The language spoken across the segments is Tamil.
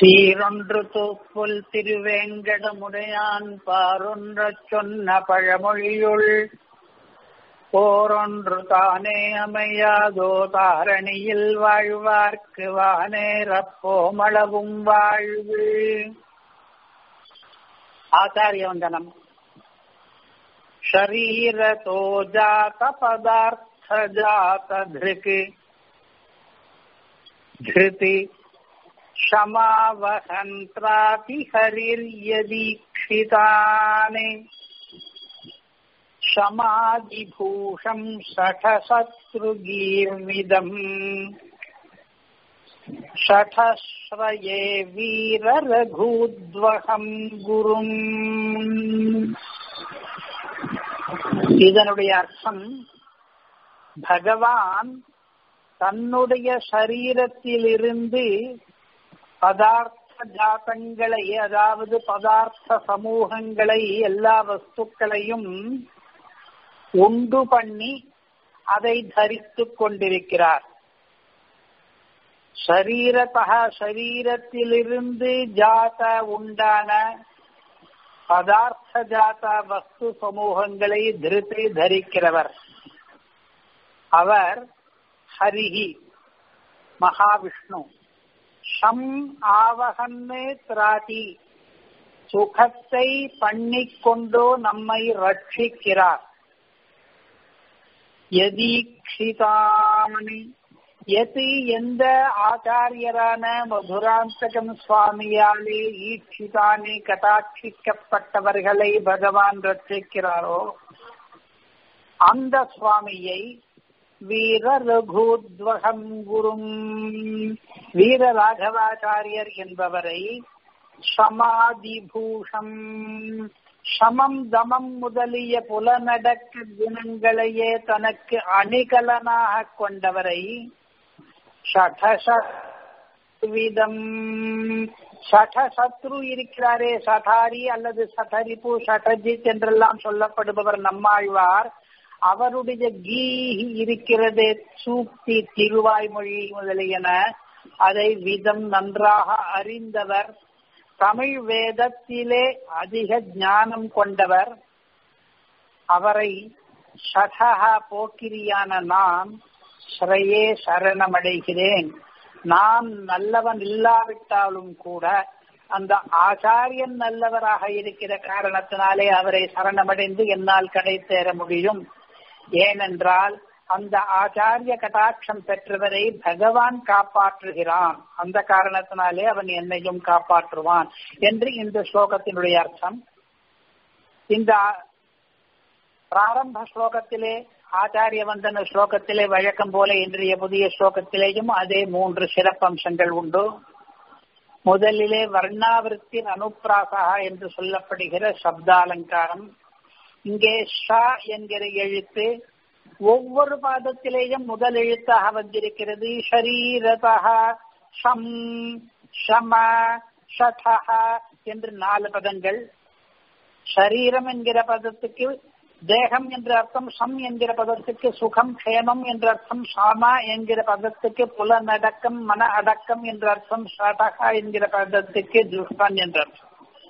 சீரொன்று தூப்புல் திருவேங்கடமுடையான் பாரொன்றச் சொன்ன பழமொழியுள் போரொன்று தானே அமையாதோ தாரணியில் வாழ்வார்க்கு வானேரப்போமளவும் வாழ்வு ஆச்சாரியவந்தனம் शरीरतो जातपदार्थजातधृक् धृति क्षमावहन्त्रातिहरिर्यदीक्षितानि क्षमादिभूषम् शठशत्रुगीर्मिदम् शठश्रये वीररघूद्वहम् गुरुम् இதனுடைய அர்த்தம் பகவான் தன்னுடைய சரீரத்திலிருந்து பதார்த்த ஜாத்தங்களை அதாவது பதார்த்த சமூகங்களை எல்லா வஸ்துக்களையும் உண்டு பண்ணி அதை தரித்துக் கொண்டிருக்கிறார் சரீரத்தக சரீரத்திலிருந்து ஜாத உண்டான பதார்த்த ஜாத வஸ்து சமூகங்களை திருத்தி தரிக்கிறவர் அவர் ஹரிஹி மகாவிஷ்ணு ஷம் ஆவகன்னே திராட்டி சுகத்தை பண்ணிக்கொண்டோ நம்மை ரட்சிக்கிறார் யதீக்ஷிதாமணி எது எந்த ஆச்சாரியரான மதுராந்தகம் சுவாமியாலே ஈட்சிதானே கட்டாட்சிக்கப்பட்டவர்களை பகவான் ரட்சிக்கிறாரோ அந்த சுவாமியை வீர ரகுத்வகம் குரும் வீர ராகவாச்சாரியர் என்பவரை சமாதிபூஷம் சமம் தமம் முதலிய புலநடக்க குணங்களையே தனக்கு அணிகலனாக கொண்டவரை சடசத்விதம் சடசத்ரு இருக்கிறாரே சடாரி அல்லது சடரிப்பு சடஜித் என்றெல்லாம் சொல்லப்படுபவர் நம்மாழ்வார் அவருடைய கீ இருக்கிறதே சூக்தி திருவாய்மொழி முதலியன அதை விதம் நன்றாக அறிந்தவர் தமிழ் வேதத்திலே அதிக ஞானம் கொண்டவர் அவரை சடக போக்கிரியான நான் ஸ்ரயே சரணமடைகிறேன் நான் நல்லவன் இல்லாவிட்டாலும் கூட அந்த ஆச்சாரியன் நல்லவராக இருக்கிற காரணத்தினாலே அவரை சரணமடைந்து என்னால் கடை சேர முடியும் ஏனென்றால் அந்த ஆச்சாரிய கட்டாட்சம் பெற்றவரை பகவான் காப்பாற்றுகிறான் அந்த காரணத்தினாலே அவன் என்னையும் காப்பாற்றுவான் என்று இந்த ஸ்லோகத்தினுடைய அர்த்தம் இந்த பிராரம்ப ஸ்லோகத்திலே ஆச்சாரிய வந்தன ஸ்லோகத்திலே வழக்கம் போல இன்றைய புதிய ஸ்லோகத்திலேயும் அதே மூன்று சிறப்பம்சங்கள் உண்டு முதலிலே வர்ணாவிருத்தி அனுப்பிராசா என்று சொல்லப்படுகிற சப்தாலங்காரம் இங்கே ஷா என்கிற எழுத்து ஒவ்வொரு பாதத்திலேயும் முதல் எழுத்தாக வந்திருக்கிறது ஷரீரதா ஷம் ஷம ஷடஹ என்று நாலு பதங்கள் ஷரீரம் என்கிற பதத்துக்கு தேகம் என்ற அர்த்தம் சம் என்கிற பதத்துக்கு சுகம் க்ஷேமம் என்ற அர்த்தம் சாமா என்கிற பதத்துக்கு புலனடக்கம் மன அடக்கம் என்ற அர்த்தம் ஷடகா என்கிற பதத்துக்கு துஷ்டன் என்ற அர்த்தம்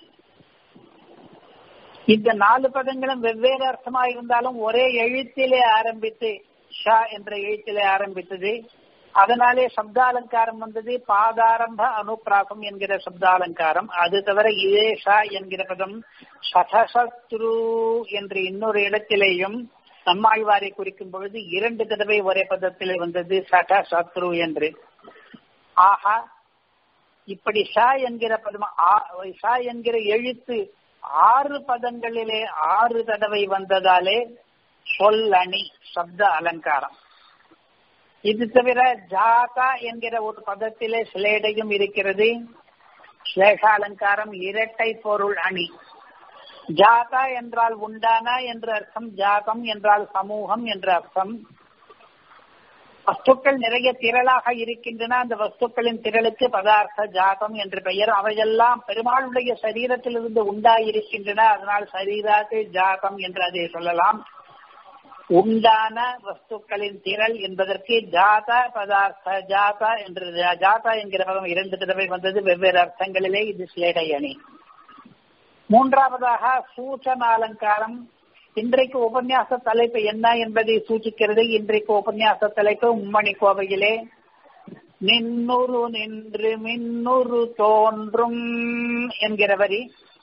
இந்த நாலு பதங்களும் வெவ்வேறு அர்த்தமா இருந்தாலும் ஒரே எழுத்திலே ஆரம்பித்து ஷா என்ற எழுத்திலே ஆரம்பித்தது அதனாலே சப்தாலங்காரம் வந்தது பாதாரம்ப அனுப்பிராசம் என்கிற சப்தாலங்காரம் அது தவிர இதே ஷா என்கிற பதம் சதசத்ரு என்று இன்னொரு இடத்திலேயும் நம்மாழ்வாரை குறிக்கும் பொழுது இரண்டு தடவை ஒரே பதத்திலே வந்தது சதசத்ரு என்று ஆஹா இப்படி ஷா என்கிற பதம் ஷா என்கிற எழுத்து ஆறு பதங்களிலே ஆறு தடவை வந்ததாலே சொல் அணி சப்த அலங்காரம் இது தவிர ஜாதா என்கிற ஒரு பதத்திலே சிலேடையும் இருக்கிறது ஸ்லேஷாலங்காரம் இரட்டை பொருள் அணி ஜாதா என்றால் உண்டான என்ற அர்த்தம் ஜாதம் என்றால் சமூகம் என்ற அர்த்தம் வஸ்துக்கள் நிறைய திரளாக இருக்கின்றன அந்த வஸ்துக்களின் திரளுக்கு பதார்த்த ஜாதம் என்று பெயர் அவையெல்லாம் பெருமாளுடைய சரீரத்திலிருந்து உண்டாயிருக்கின்றன அதனால் சரீராத்து ஜாதம் என்று அதை சொல்லலாம் உண்டான வஸ்துக்களின் திரள் என்பதற்கு ஜாதா பதார்த்த ஜாதா என்று ஜாதா என்கிற பதம் இரண்டு தடவை வந்தது வெவ்வேறு அர்த்தங்களிலே இது சிலேடை அணி மூன்றாவதாக சூச்சன அலங்காரம் இன்றைக்கு உபன்யாச தலைப்பு என்ன என்பதை சூச்சிக்கிறது இன்றைக்கு உபன்யாச தலைப்பு மும்மணி கோவையிலே நின்னுரு நின்று மின்னுரு தோன்றும் என்கிற வரி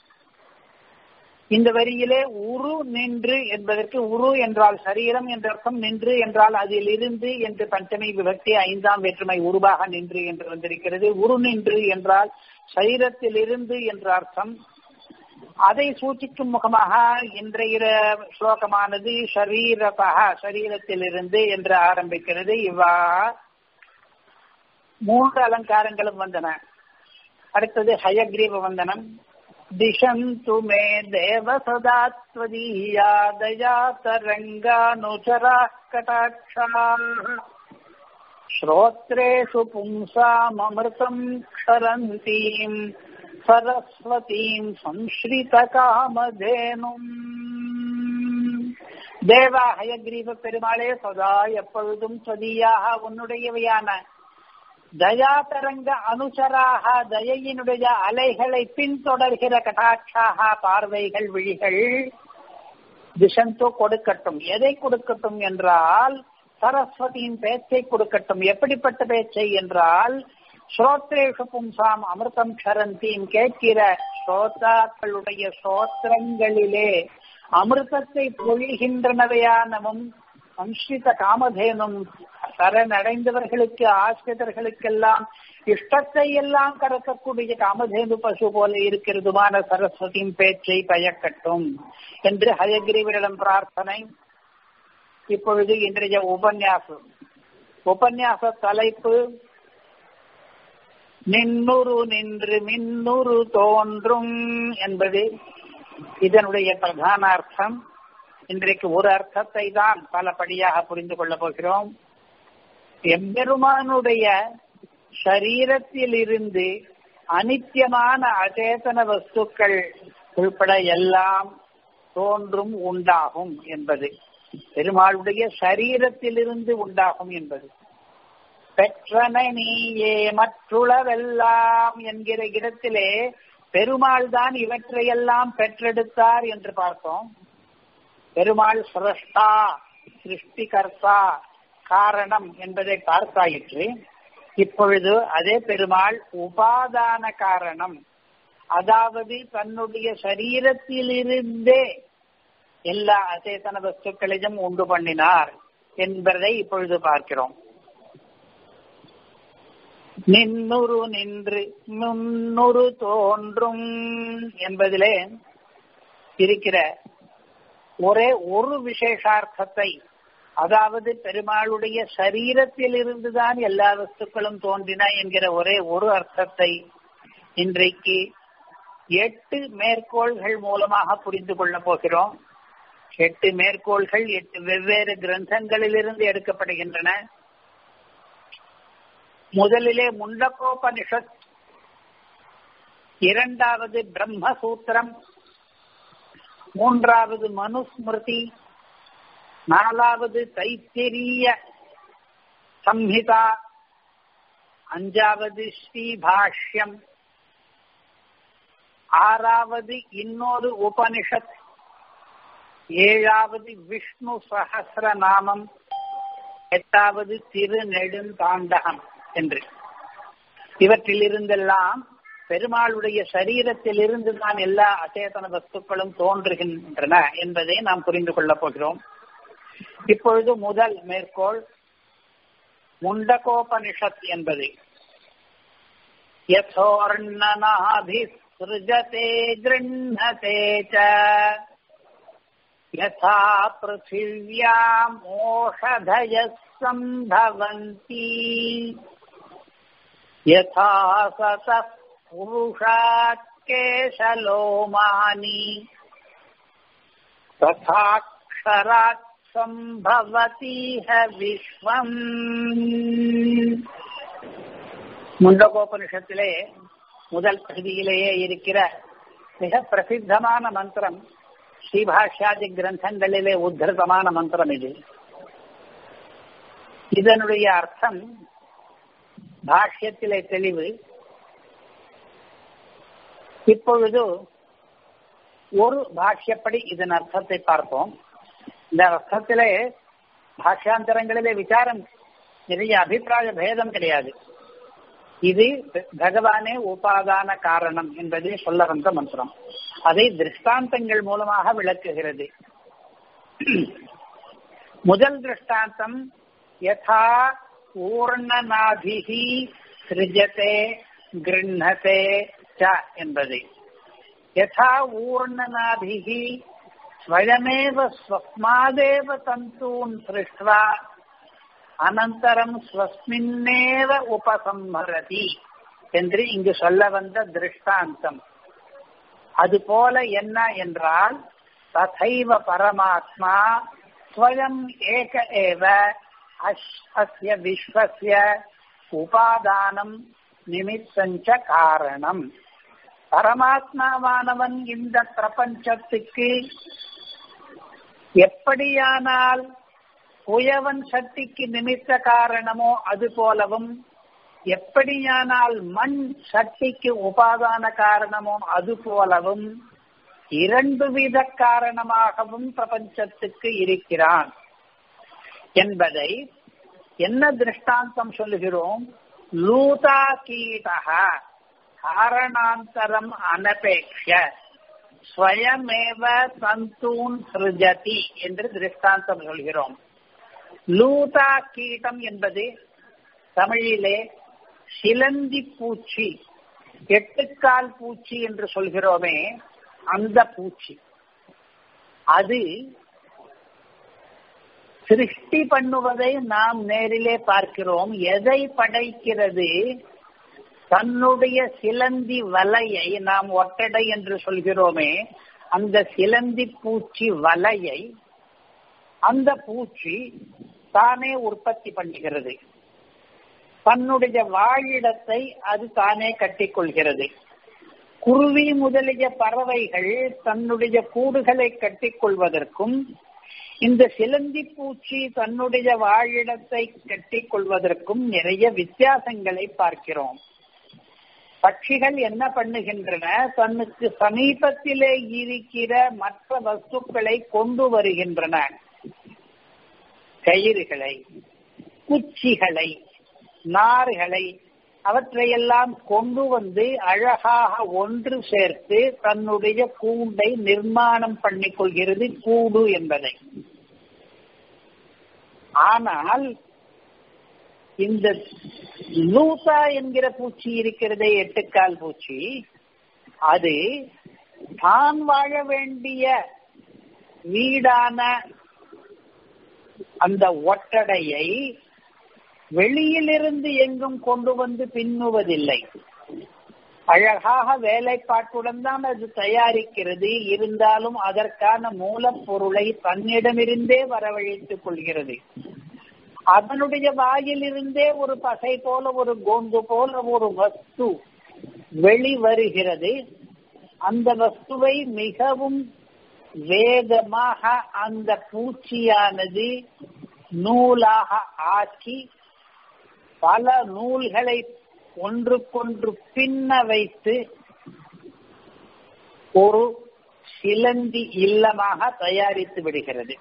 இந்த வரியிலே உரு நின்று என்பதற்கு உரு என்றால் சரீரம் என்ற அர்த்தம் நின்று என்றால் அதில் இருந்து என்று பஞ்சமி விபக்தி ஐந்தாம் வேற்றுமை உருவாக நின்று என்று வந்திருக்கிறது உரு நின்று என்றால் சரீரத்தில் இருந்து என்ற அர்த்தம் அதை சூச்சிக்கும் முகமாக இன்றைய ஸ்லோகமானது ஷரீரதா சரீரத்தில் இருந்து என்று ஆரம்பிக்கிறது இவ்வா மூன்று அலங்காரங்களும் வந்தன அடுத்தது ஹயக்ரீவ வந்தனம் दिशन्तु मे देव सदा त्वदीया दया तरङ्गानुचराः कटाक्षाः श्रोत्रेषु पुंसाममृतम् क्षरन्तीम् सरस्वतीम् संश्रितकामधेनुम् தேவா ஹயக்ரீவ பெருமாளே சதா எப்பொழுதும் சொதியாக உன்னுடையவையான தயாதரங்க அனுசராக தயையினுடைய அலைகளை பின்தொடர்கிற கடாட்சாக பார்வைகள் விழிகள் திசந்தோ கொடுக்கட்டும் எதை கொடுக்கட்டும் என்றால் சரஸ்வதியின் பேச்சை கொடுக்கட்டும் எப்படிப்பட்ட பேச்சை என்றால் ஸ்ரோத்ரேஷு பும்சாம் அமிர்தம் க்ஷரந்தீம் கேட்கிற ஸ்ரோதாக்களுடைய ஸ்ரோத்திரங்களிலே அமிர்தத்தை பொழிகின்றனவையானவும் சம்ஸ்கிருத காமதேனும் சரணடைந்தவர்களுக்கு ஆசிரியர்களுக்கெல்லாம் இஷ்டத்தை எல்லாம் கறக்கக்கூடிய காமதேனு பசு போல இருக்கிறதுமான சரஸ்வதியின் பேச்சை பயக்கட்டும் என்று ஹயகிரிவரிடம் பிரார்த்தனை இப்பொழுது இன்றைய உபன்யாசம் உபன்யாச தலைப்பு நின்னுரு நின்று மின்னுரு தோன்றும் என்பது இதனுடைய பிரதான அர்த்தம் இன்றைக்கு ஒரு அர்த்தத்தை தான் பலபடியாக புரிந்து கொள்ளப் போகிறோம் எம்பெருமானுடைய சரீரத்தில் இருந்து அனித்தியமான அச்சேதன வஸ்துக்கள் உள்பட எல்லாம் தோன்றும் உண்டாகும் என்பது பெருமாளுடைய சரீரத்திலிருந்து உண்டாகும் என்பது பெற்றன நீயே மற்றுளவெல்லாம் என்கிற இடத்திலே பெருமாள் தான் இவற்றையெல்லாம் பெற்றெடுத்தார் என்று பார்த்தோம் பெருமாள் சிரஷ்டா சிருஷ்டிகர்த்தா காரணம் என்பதை பார்த்தாயிற்று இப்பொழுது அதே பெருமாள் உபாதான காரணம் அதாவது தன்னுடைய சரீரத்திலிருந்தே எல்லா அச்சேதன வஸ்துக்களையும் உண்டு பண்ணினார் என்பதை இப்பொழுது பார்க்கிறோம் நின்னுரு நின்று முன்னுரு தோன்றும் என்பதிலே இருக்கிற ஒரே ஒரு விசேஷார்த்தத்தை அதாவது பெருமாளுடைய சரீரத்தில் இருந்துதான் எல்லா வஸ்துக்களும் தோன்றின என்கிற ஒரே ஒரு அர்த்தத்தை இன்றைக்கு எட்டு மேற்கோள்கள் மூலமாக புரிந்து கொள்ள போகிறோம் எட்டு மேற்கோள்கள் எட்டு வெவ்வேறு கிரந்தங்களிலிருந்து எடுக்கப்படுகின்றன முதலிலே முண்டகோபனிஷத் இரண்டாவது பிரம்மசூத்திரம் மூன்றாவது மனுஸ்மிருதி நாலாவது தைத்திரிய சம்ஹிதா அஞ்சாவது ஸ்ரீபாஷ்யம் ஆறாவது இன்னொரு உபனிஷத் ஏழாவது விஷ்ணு சஹசிர நாமம் எட்டாவது திருநெடுந்தாண்டகம் என்று இவற்றில் இருந்தெல்லாம் பெருமாளுடைய சரீரத்தில் இருந்து தான் எல்லா அச்சேதன வஸ்துக்களும் தோன்றுகின்றன என்பதை நாம் புரிந்து கொள்ளப் போகிறோம் இப்பொழுது முதல் மேற்கோள் முண்டகோபனிஷத் என்பது யசோர்ணனாபிஸ்ருஜதே கிருண்ணதே ச யதா பிருथिव्याम् ஓஷதயः सम्भवन्ति यथा सतः पुरुषात् केशलोमानि तथाक्षरात् सम्भवतीह விஸ்வம் ஸ்ரீபாஷ்யாதி கிரந்தங்களிலே உத்தரிதமான மந்திரம் இது இதனுடைய அர்த்தம் பாஷ்யத்திலே தெளிவு இப்பொழுது ஒரு பாஷ்யப்படி இதன் அர்த்தத்தை பார்ப்போம் இந்த அர்த்தத்திலே பாஷ்யாந்தரங்களிலே விசாரம் நிறைய அபிப்பிராய பேதம் கிடையாது இது பகவானே உபாதான காரணம் என்பதை சொல்ல வந்த மந்திரம் அதை திருஷ்டாந்தங்கள் மூலமாக விளக்குகிறது முதல் திருஷ்டாந்தம் யதா ஊர்ணநாபிகி சிருஜதே கிருண்ணதே ச என்பது யதா ஊர்ணநாபிகி ஸ்வயமேவ ஸ்வஸ்மாதேவ தந்தூன் சிருஷ்டுவா அனந்தரம் ஸ்வஸ்மின்னேவ உபசம்ஹரதி என்று இங்கு சொல்ல வந்த திருஷ்டாந்தம் அதுபோல என்ன என்றால் ததைவ பரமாத்மா ஸ்வயம் ஏக ஏவ அஸ்ய விஸ்வசிய உபாதானம் நிமித்தஞ்ச காரணம் பரமாத்மாவானவன் இந்த பிரபஞ்சத்துக்கு எப்படியானால் குயவன் சக்திக்கு நிமித்த காரணமோ அது போலவும் எப்படியானால் மண் சக்திக்கு உபாதான காரணமோ அது போலவும் இரண்டு வித காரணமாகவும் பிரபஞ்சத்துக்கு இருக்கிறான் என்பதை என்ன திருஷ்டாந்தம் சொல்லுகிறோம் லூதா கீதக காரணாந்தரம் அனபேக்ஷ ஸ்வயமேவ தந்தூன் சிருஜதி என்று திருஷ்டாந்தம் சொல்கிறோம் லூதா கீட்டம் என்பது தமிழிலே சிலந்தி பூச்சி எட்டுக்கால் பூச்சி என்று சொல்கிறோமே அந்த பூச்சி அது சிருஷ்டி பண்ணுவதை நாம் நேரிலே பார்க்கிறோம் எதை படைக்கிறது தன்னுடைய சிலந்தி வலையை நாம் ஒட்டடை என்று சொல்கிறோமே அந்த சிலந்தி பூச்சி வலையை அந்த பூச்சி தானே உற்பத்தி பண்ணுகிறது தன்னுடைய வாழிடத்தை அது தானே கட்டிக்கொள்கிறது குருவி முதலிய பறவைகள் தன்னுடைய கூடுகளை கட்டிக்கொள்வதற்கும் இந்த சிலந்தி பூச்சி தன்னுடைய வாழிடத்தை கட்டிக்கொள்வதற்கும் நிறைய வித்தியாசங்களை பார்க்கிறோம் பட்சிகள் என்ன பண்ணுகின்றன தன்னுக்கு சமீபத்திலே இருக்கிற மற்ற வஸ்துக்களை கொண்டு வருகின்றன கயிறுகளை குச்சிகளை நார்களை அவற்றையெல்லாம் கொண்டு வந்து அழகாக ஒன்று சேர்த்து தன்னுடைய கூண்டை நிர்மாணம் பண்ணிக் கொள்கிறது கூடு என்பதை ஆனால் இந்த லூசா என்கிற பூச்சி இருக்கிறதே எட்டுக்கால் பூச்சி அது தான் வாழ வேண்டிய வீடான அந்த ஒட்டடையை வெளியிலிருந்து எங்கும் கொண்டு வந்து பின்னுவதில்லை அழகாக வேலைப்பாட்டுடன் தான் அது தயாரிக்கிறது இருந்தாலும் அதற்கான மூலப்பொருளை தன்னிடமிருந்தே வரவழைத்துக் கொள்கிறது அதனுடைய வாயிலிருந்தே ஒரு பசை போல ஒரு கோந்து போல ஒரு வஸ்து வெளி வருகிறது அந்த வஸ்துவை மிகவும் வேகமாக அந்த பூச்சியானது நூலாக ஆக்கி பல நூல்களை ஒன்றுக்கொன்று பின்ன வைத்து ஒரு சிலந்தி இல்லமாக தயாரித்து விடுகிறது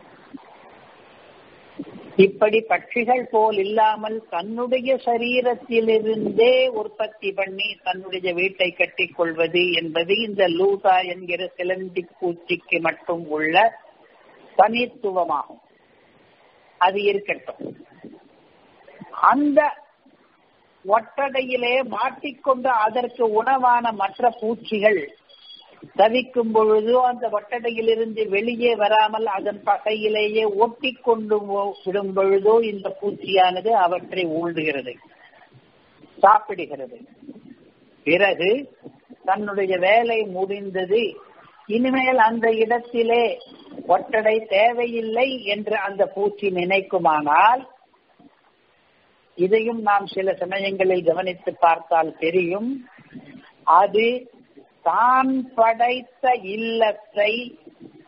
இப்படி பட்சிகள் போல் இல்லாமல் தன்னுடைய சரீரத்திலிருந்தே உற்பத்தி பண்ணி தன்னுடைய வீட்டை கட்டிக் கொள்வது என்பது இந்த லூசா என்கிற சிலந்தி பூச்சிக்கு மட்டும் உள்ள தனித்துவமாகும் அது இருக்கட்டும் அந்த ஒட்டடையிலே மாட்டிக்கொண்டு அதற்கு உணவான மற்ற பூச்சிகள் தவிக்கும் பொழுதோ அந்த ஒட்டடையிலிருந்து வெளியே வராமல் அதன் பகையிலேயே ஒட்டி கொண்டு விடும் பொழுதோ இந்த பூச்சியானது அவற்றை ஊழ்ந்துகிறது சாப்பிடுகிறது பிறகு தன்னுடைய வேலை முடிந்தது இனிமேல் அந்த இடத்திலே ஒட்டடை தேவையில்லை என்று அந்த பூச்சி நினைக்குமானால் இதையும் நாம் சில சமயங்களில் கவனித்து பார்த்தால் தெரியும் அது தான் படைத்த இல்லத்தை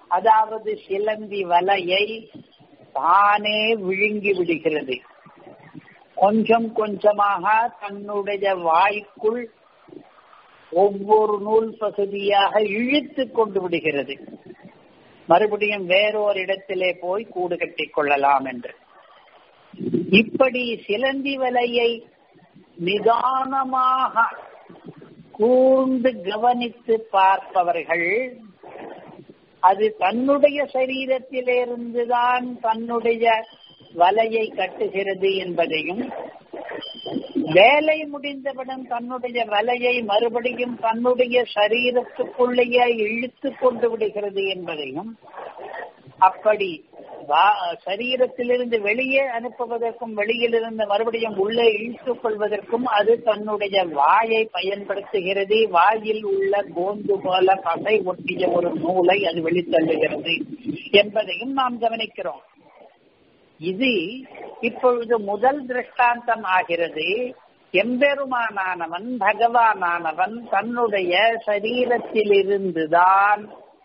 அதாவது சிலந்தி வலையை தானே விழுங்கி விடுகிறது கொஞ்சம் கொஞ்சமாக தன்னுடைய வாய்க்குள் ஒவ்வொரு நூல் பகுதியாக இழுத்து கொண்டு விடுகிறது மறுபடியும் வேறொரு இடத்திலே போய் கூடு கட்டிக் கொள்ளலாம் என்று இப்படி சிலந்தி வலையை நிதானமாக கூர்ந்து கவனித்து பார்ப்பவர்கள் அது தன்னுடைய சரீரத்திலிருந்துதான் தன்னுடைய வலையை கட்டுகிறது என்பதையும் வேலை முடிந்தவுடன் தன்னுடைய வலையை மறுபடியும் தன்னுடைய சரீரத்துக்குள்ளேயே இழுத்து கொண்டு விடுகிறது என்பதையும் அப்படி சரீரத்திலிருந்து வெளியே அனுப்புவதற்கும் வெளியிலிருந்து மறுபடியும் உள்ளே இழுத்துக் கொள்வதற்கும் அது தன்னுடைய வாயை பயன்படுத்துகிறது வாயில் உள்ள கோந்து போல பசை ஒட்டிய ஒரு நூலை அது வெளித்தள்ளுகிறது என்பதையும் நாம் கவனிக்கிறோம் இது இப்பொழுது முதல் திருஷ்டாந்தம் ஆகிறது எம்பெருமானானவன் பகவானானவன் தன்னுடைய சரீரத்திலிருந்துதான்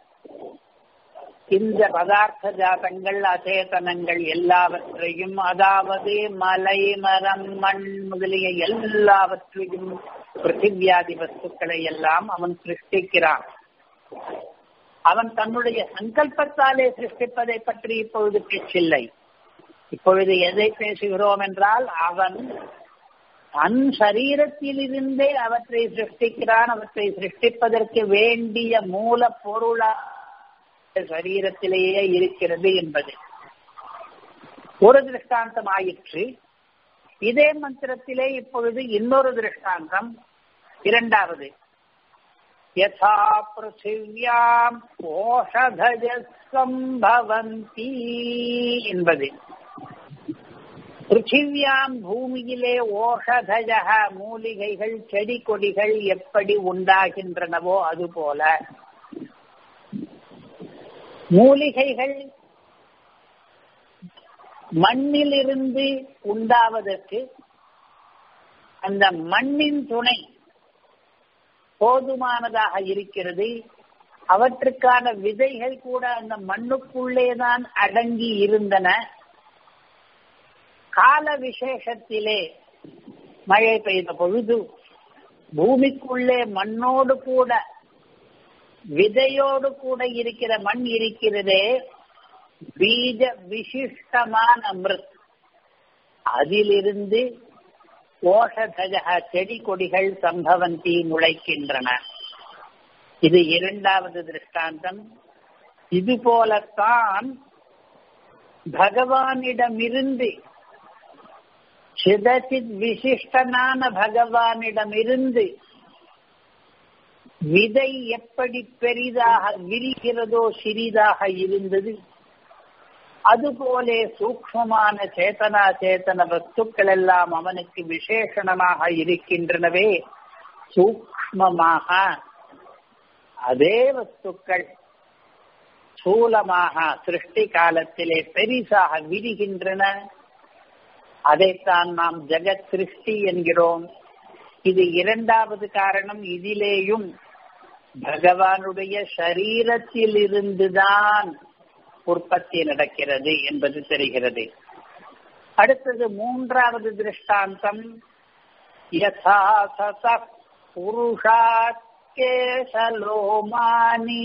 இந்த பதார்த்த ஜாதங்கள் அச்சேதனங்கள் எல்லாவற்றையும் அதாவது மலை மரம் மண் முதலிய எல்லாவற்றையும் பிருத்திவியாதி வஸ்துக்களை எல்லாம் அவன் சிருஷ்டிக்கிறான் அவன் தன்னுடைய சங்கல்பத்தாலே சிருஷ்டிப்பதை பற்றி இப்பொழுது பேச்சில்லை இப்பொழுது எதை பேசுகிறோம் என்றால் அவன் தன் சரீரத்திலிருந்தே அவற்றை சிருஷ்டிக்கிறான் அவற்றை சிருஷ்டிப்பதற்கு வேண்டிய மூல பொருளா சரீரத்திலேயே இருக்கிறது என்பது ஒரு திருஷ்டாந்தம் ஆயிற்று இதே மந்திரத்திலே இப்பொழுது இன்னொரு திருஷ்டாந்தம் இரண்டாவது யதா பிருத்திவியாம் ஓஷதஜ சம்பவந்தி என்பது பிருத்திவியாம் பூமியிலே ஓஷதஜ மூலிகைகள் செடி கொடிகள் எப்படி உண்டாகின்றனவோ அதுபோல மூலிகைகள் மண்ணிலிருந்து உண்டாவதற்கு அந்த மண்ணின் துணை போதுமானதாக இருக்கிறது அவற்றுக்கான விதைகள் கூட அந்த மண்ணுக்குள்ளேதான் அடங்கி இருந்தன கால விசேஷத்திலே மழை பெய்த பொழுது பூமிக்குள்ளே மண்ணோடு கூட விதையோடு கூட இருக்கிற மண் இருக்கிறதே பீஜ விசிஷ்டமான அமிர்த் அதிலிருந்து ஓஷதஜக செடி கொடிகள் சம்பவந்தி முளைக்கின்றன இது இரண்டாவது திருஷ்டாந்தம் இது போலத்தான் பகவானிடமிருந்து சிதசித் விசிஷ்டனான பகவானிடமிருந்து விதை எப்படி பெரிதாக விரிகிறதோ சிறிதாக இருந்தது அதுபோலே சூக்மமான சேத்தனா சேத்தன வஸ்துக்கள் எல்லாம் அவனுக்கு விசேஷணமாக இருக்கின்றனவே சூக்மமாக அதே வஸ்துக்கள் சூலமாக சிருஷ்டி காலத்திலே பெரிசாக விரிகின்றன அதைத்தான் நாம் ஜெகத் சிருஷ்டி என்கிறோம் இது இரண்டாவது காரணம் இதிலேயும் பகவானுடைய சரீரத்தில் இருந்துதான் உற்பத்தி நடக்கிறது என்பது தெரிகிறது அடுத்தது மூன்றாவது திருஷ்டாந்தம் யதா சத புருஷாத் கேசலோமானி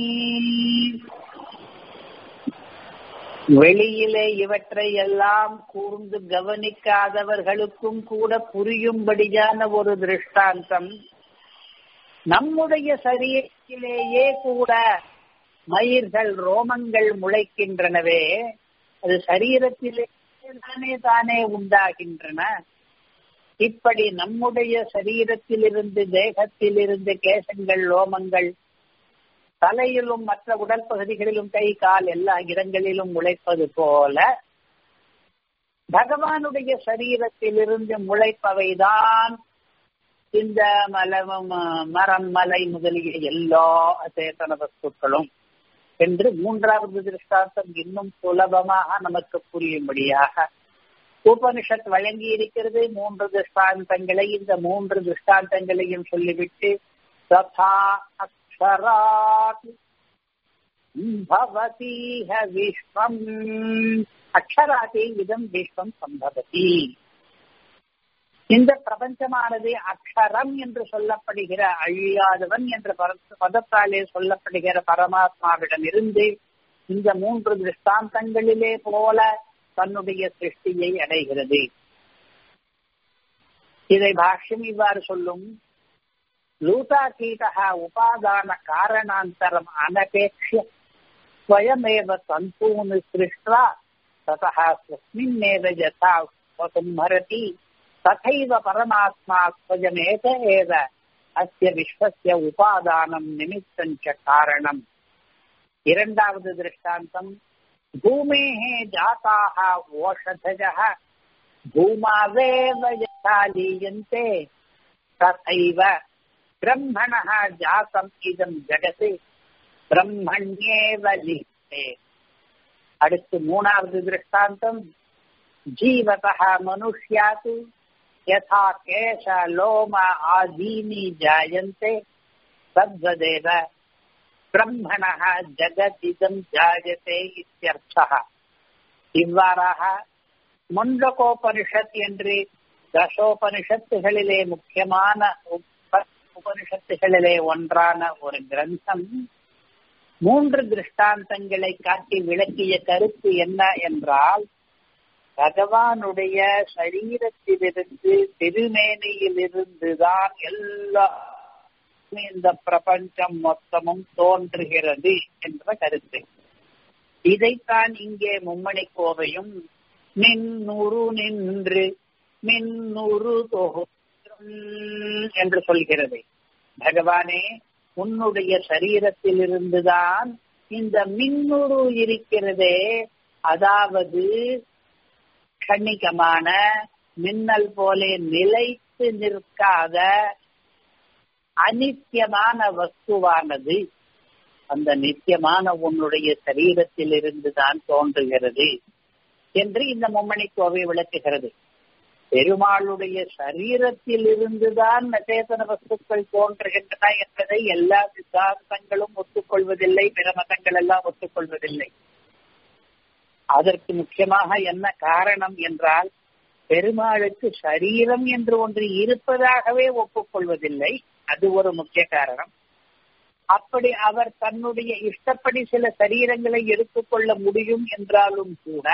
வெளியிலே இவற்றை எல்லாம் கூர்ந்து கவனிக்காதவர்களுக்கும் கூட புரியும்படியான ஒரு திருஷ்டாந்தம் நம்முடைய சரீரத்திலேயே கூட மயிர்கள் ரோமங்கள் முளைக்கின்றனவே அது சரீரத்திலே தானே தானே உண்டாகின்றன இப்படி நம்முடைய சரீரத்திலிருந்து தேகத்திலிருந்து கேசங்கள் லோமங்கள் தலையிலும் மற்ற உடல் பகுதிகளிலும் கை கால் எல்லா இடங்களிலும் முளைப்பது போல பகவானுடைய சரீரத்திலிருந்து முளைப்பவைதான் இந்த மலமும் மரம் மலை முதலிய எல்லா அச்சேதன வஸ்துக்களும் என்று மூன்றாவது திருஷ்டாந்தம் இன்னும் சுலபமாக நமக்கு புரியும்படியாக உபனிஷத் வழங்கி இருக்கிறது மூன்று திருஷ்டாந்தங்களை இந்த மூன்று திருஷ்டாந்தங்களையும் சொல்லிவிட்டு ததா அக்ஷராத் பவதீஹ விஸ்வம் அக்ஷராதி இதம் விஸ்வம் சம்பவதி இந்த பிரபஞ்சமானது அக்ஷரம் என்று சொல்லப்படுகிற அழியாதவன் என்ற பதத்தாலே சொல்லப்படுகிற பரமாத்மாவிடம் இருந்து இந்த மூன்று திருஷ்டாந்தங்களிலே போல தன்னுடைய சிருஷ்டியை அடைகிறது இதை பாஷ்யம் இவ்வாறு சொல்லும் லூதாகீதா உபாதான காரணாந்தரம் அனபேட்சிய ஸ்வயமேவ தந்தூன் சிருஷ்டா ததா ஸ்வஸ்மின்னேவ யதா வசுமரதி ததைவ பரமாத்மா ஸ்வயமேக ஏவ அஸ்ய விஸ்வஸ்ய உபாதானம் நிமித்தஞ்ச காரணம் இரண்டாவது திருஷ்டாந்தம் பூமேः जाताः ओषधजः भूमावेव यथा लीयन्ते तथैव ब्रह्मणः जातम् इदम् जगत् பிரம்மண்யேவ லீயते அடுத்து மூணாவது திருஷ்டாந்தம் ஜீவதः மனுஷ்யாத் यथा केश लोम आदीनि जायन्ते तद्वदेव பிரம்மணः ஜகதிதம் ஜாயதே இத்தியர்த்தः இவ்வாறாக முண்டகோபனிஷத் என்று தசோபனிஷத்துகளிலே முக்கியமான உபனிஷத்துகளிலே ஒன்றான ஒரு கிரந்தம் மூன்று திருஷ்டாந்தங்களை காட்டி விளக்கிய கருத்து என்ன என்றால் பகவானுடைய சரீரத்திலிருந்து திருமேனியிலிருந்துதான் எல்லா இந்த பிரபஞ்சம் மொத்தமும் தோன்றுகிறது என்ற கருத்து இதைத்தான் இங்கே மும்மணி கோவையும் மின்னுரு நின்று மின்னுரு தோன்றும் என்று சொல்கிறது பகவானே உன்னுடைய சரீரத்தில் இருந்துதான் இந்த மின்னுரு இருக்கிறதே அதாவது கண்ணிகமான மின்னல் போலே நிலைத்து நிற்காத அனித்தியமான வஸ்துவானது அந்த நித்தியமான உன்னுடைய சரீரத்தில் இருந்துதான் தோன்றுகிறது என்று இந்த மும்மணி கோவை விளக்குகிறது பெருமாளுடைய சரீரத்தில் இருந்துதான் நசேதன வஸ்துக்கள் தோன்றுகின்றன என்பதை எல்லா சித்தாந்தங்களும் ஒத்துக்கொள்வதில்லை பிற மதங்கள் எல்லாம் ஒத்துக்கொள்வதில்லை அதற்கு முக்கியமாக என்ன காரணம் என்றால் பெருமாளுக்கு சரீரம் என்று ஒன்று இருப்பதாகவே ஒப்புக்கொள்வதில்லை அது ஒரு முக்கிய காரணம் அப்படி அவர் தன்னுடைய இஷ்டப்படி சில சரீரங்களை எடுத்துக்கொள்ள முடியும் என்றாலும் கூட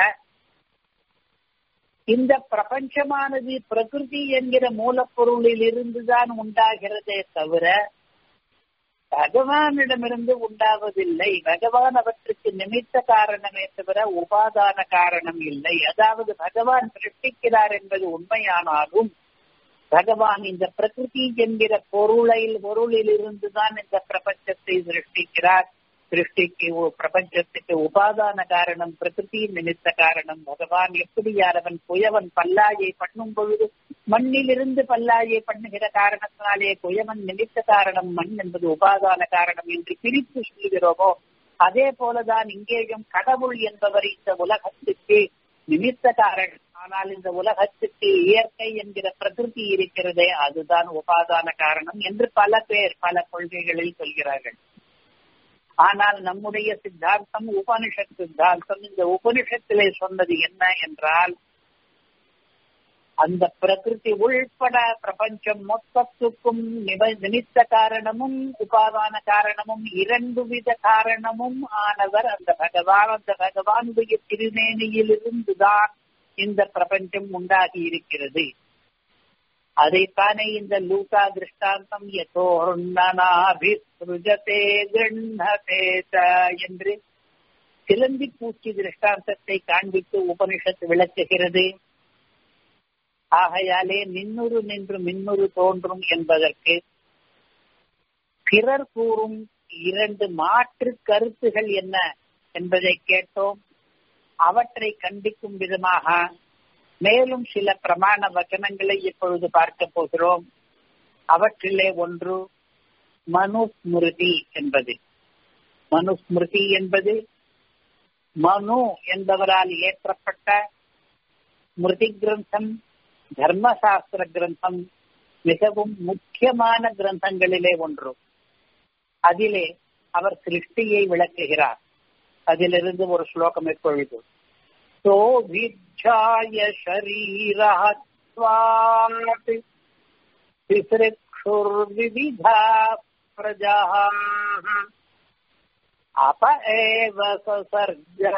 இந்த பிரபஞ்சமானது பிரகிருதி என்கிற மூலப்பொருளில் இருந்துதான் உண்டாகிறதே தவிர பகவானிடமிருந்து உண்டாவதில்லை பகவான் அவற்றுக்கு நிமித்த காரணமே தவிர உபாதான காரணம் இல்லை அதாவது பகவான் சிருஷ்டிக்கிறார் என்பது உண்மையானாலும் பகவான் இந்த பிரகிருதி என்கிற பொருளில் பொருளில் இருந்துதான் இந்த பிரபஞ்சத்தை சிருஷ்டிக்கிறார் சிருஷ்டிக்கு பிரபஞ்சத்துக்கு உபாதான காரணம் பிரகிருதி நிமித்த காரணம் பகவான் எப்படி யாரவன் குயவன் பல்லாயை பண்ணும் பொழுது மண்ணிலிருந்து பல்லாயை பண்ணுகிற காரணத்தினாலே குயவன் நிமித்த காரணம் மண் என்பது உபாதான காரணம் என்று பிரித்து சொல்கிறோமோ அதே போலதான் இங்கேயும் கடவுள் என்பவர் இந்த உலகத்துக்கு நிமித்த காரணம் ஆனால் இந்த உலகத்துக்கு இயற்கை என்கிற பிரகிருதி இருக்கிறதே அதுதான் உபாதான காரணம் என்று பல பேர் பல கொள்கைகளில் சொல்கிறார்கள் ஆனால் நம்முடைய சித்தாந்தம் உபனிஷத் சித்தாந்தம் இந்த உபனிஷத்திலே சொன்னது என்ன என்றால் அந்த பிரகிருதி உள்பட பிரபஞ்சம் மொத்தத்துக்கும் நிமித்த காரணமும் உபாதான காரணமும் இரண்டு வித காரணமும் ஆனவர் அந்த பகவான் அந்த பகவானுடைய திருமேனியிலிருந்துதான் இந்த பிரபஞ்சம் உண்டாகி இருக்கிறது அதைத்தானே இந்த லூகா திருஷ்டாந்தம் யதோர்ணனாபிருஜதே கிருண்ணதே என்று சிலந்தி பூச்சி திருஷ்டாந்தத்தை காண்பித்து உபனிஷத்து விளக்குகிறது ஆகையாலே நின்னுரு நின்று மின்னுரு தோன்றும் என்பதற்கு பிறர் கூறும் இரண்டு மாற்று கருத்துகள் என்ன என்பதை கேட்டோம் அவற்றை கண்டிக்கும் விதமாக மேலும் சில பிரமாண வச்சனங்களை இப்பொழுது பார்க்க போகிறோம் அவற்றிலே ஒன்று மனுஸ்மிருதி என்பது மனுஸ்மிருதி என்பது மனு என்பவரால் இயற்றப்பட்ட ஸ்மிருதி கிரந்தம் தர்மசாஸ்திர கிரந்தம் மிகவும் முக்கியமான கிரந்தங்களிலே ஒன்று அதிலே அவர் சிருஷ்டியை விளக்குகிறார் அதிலிருந்து ஒரு ஸ்லோகம் எப்பொழுது சோபிச்சாய ஷரீராத் तिसृक्षुर्विविधा प्रजाः अप एव ससर्गः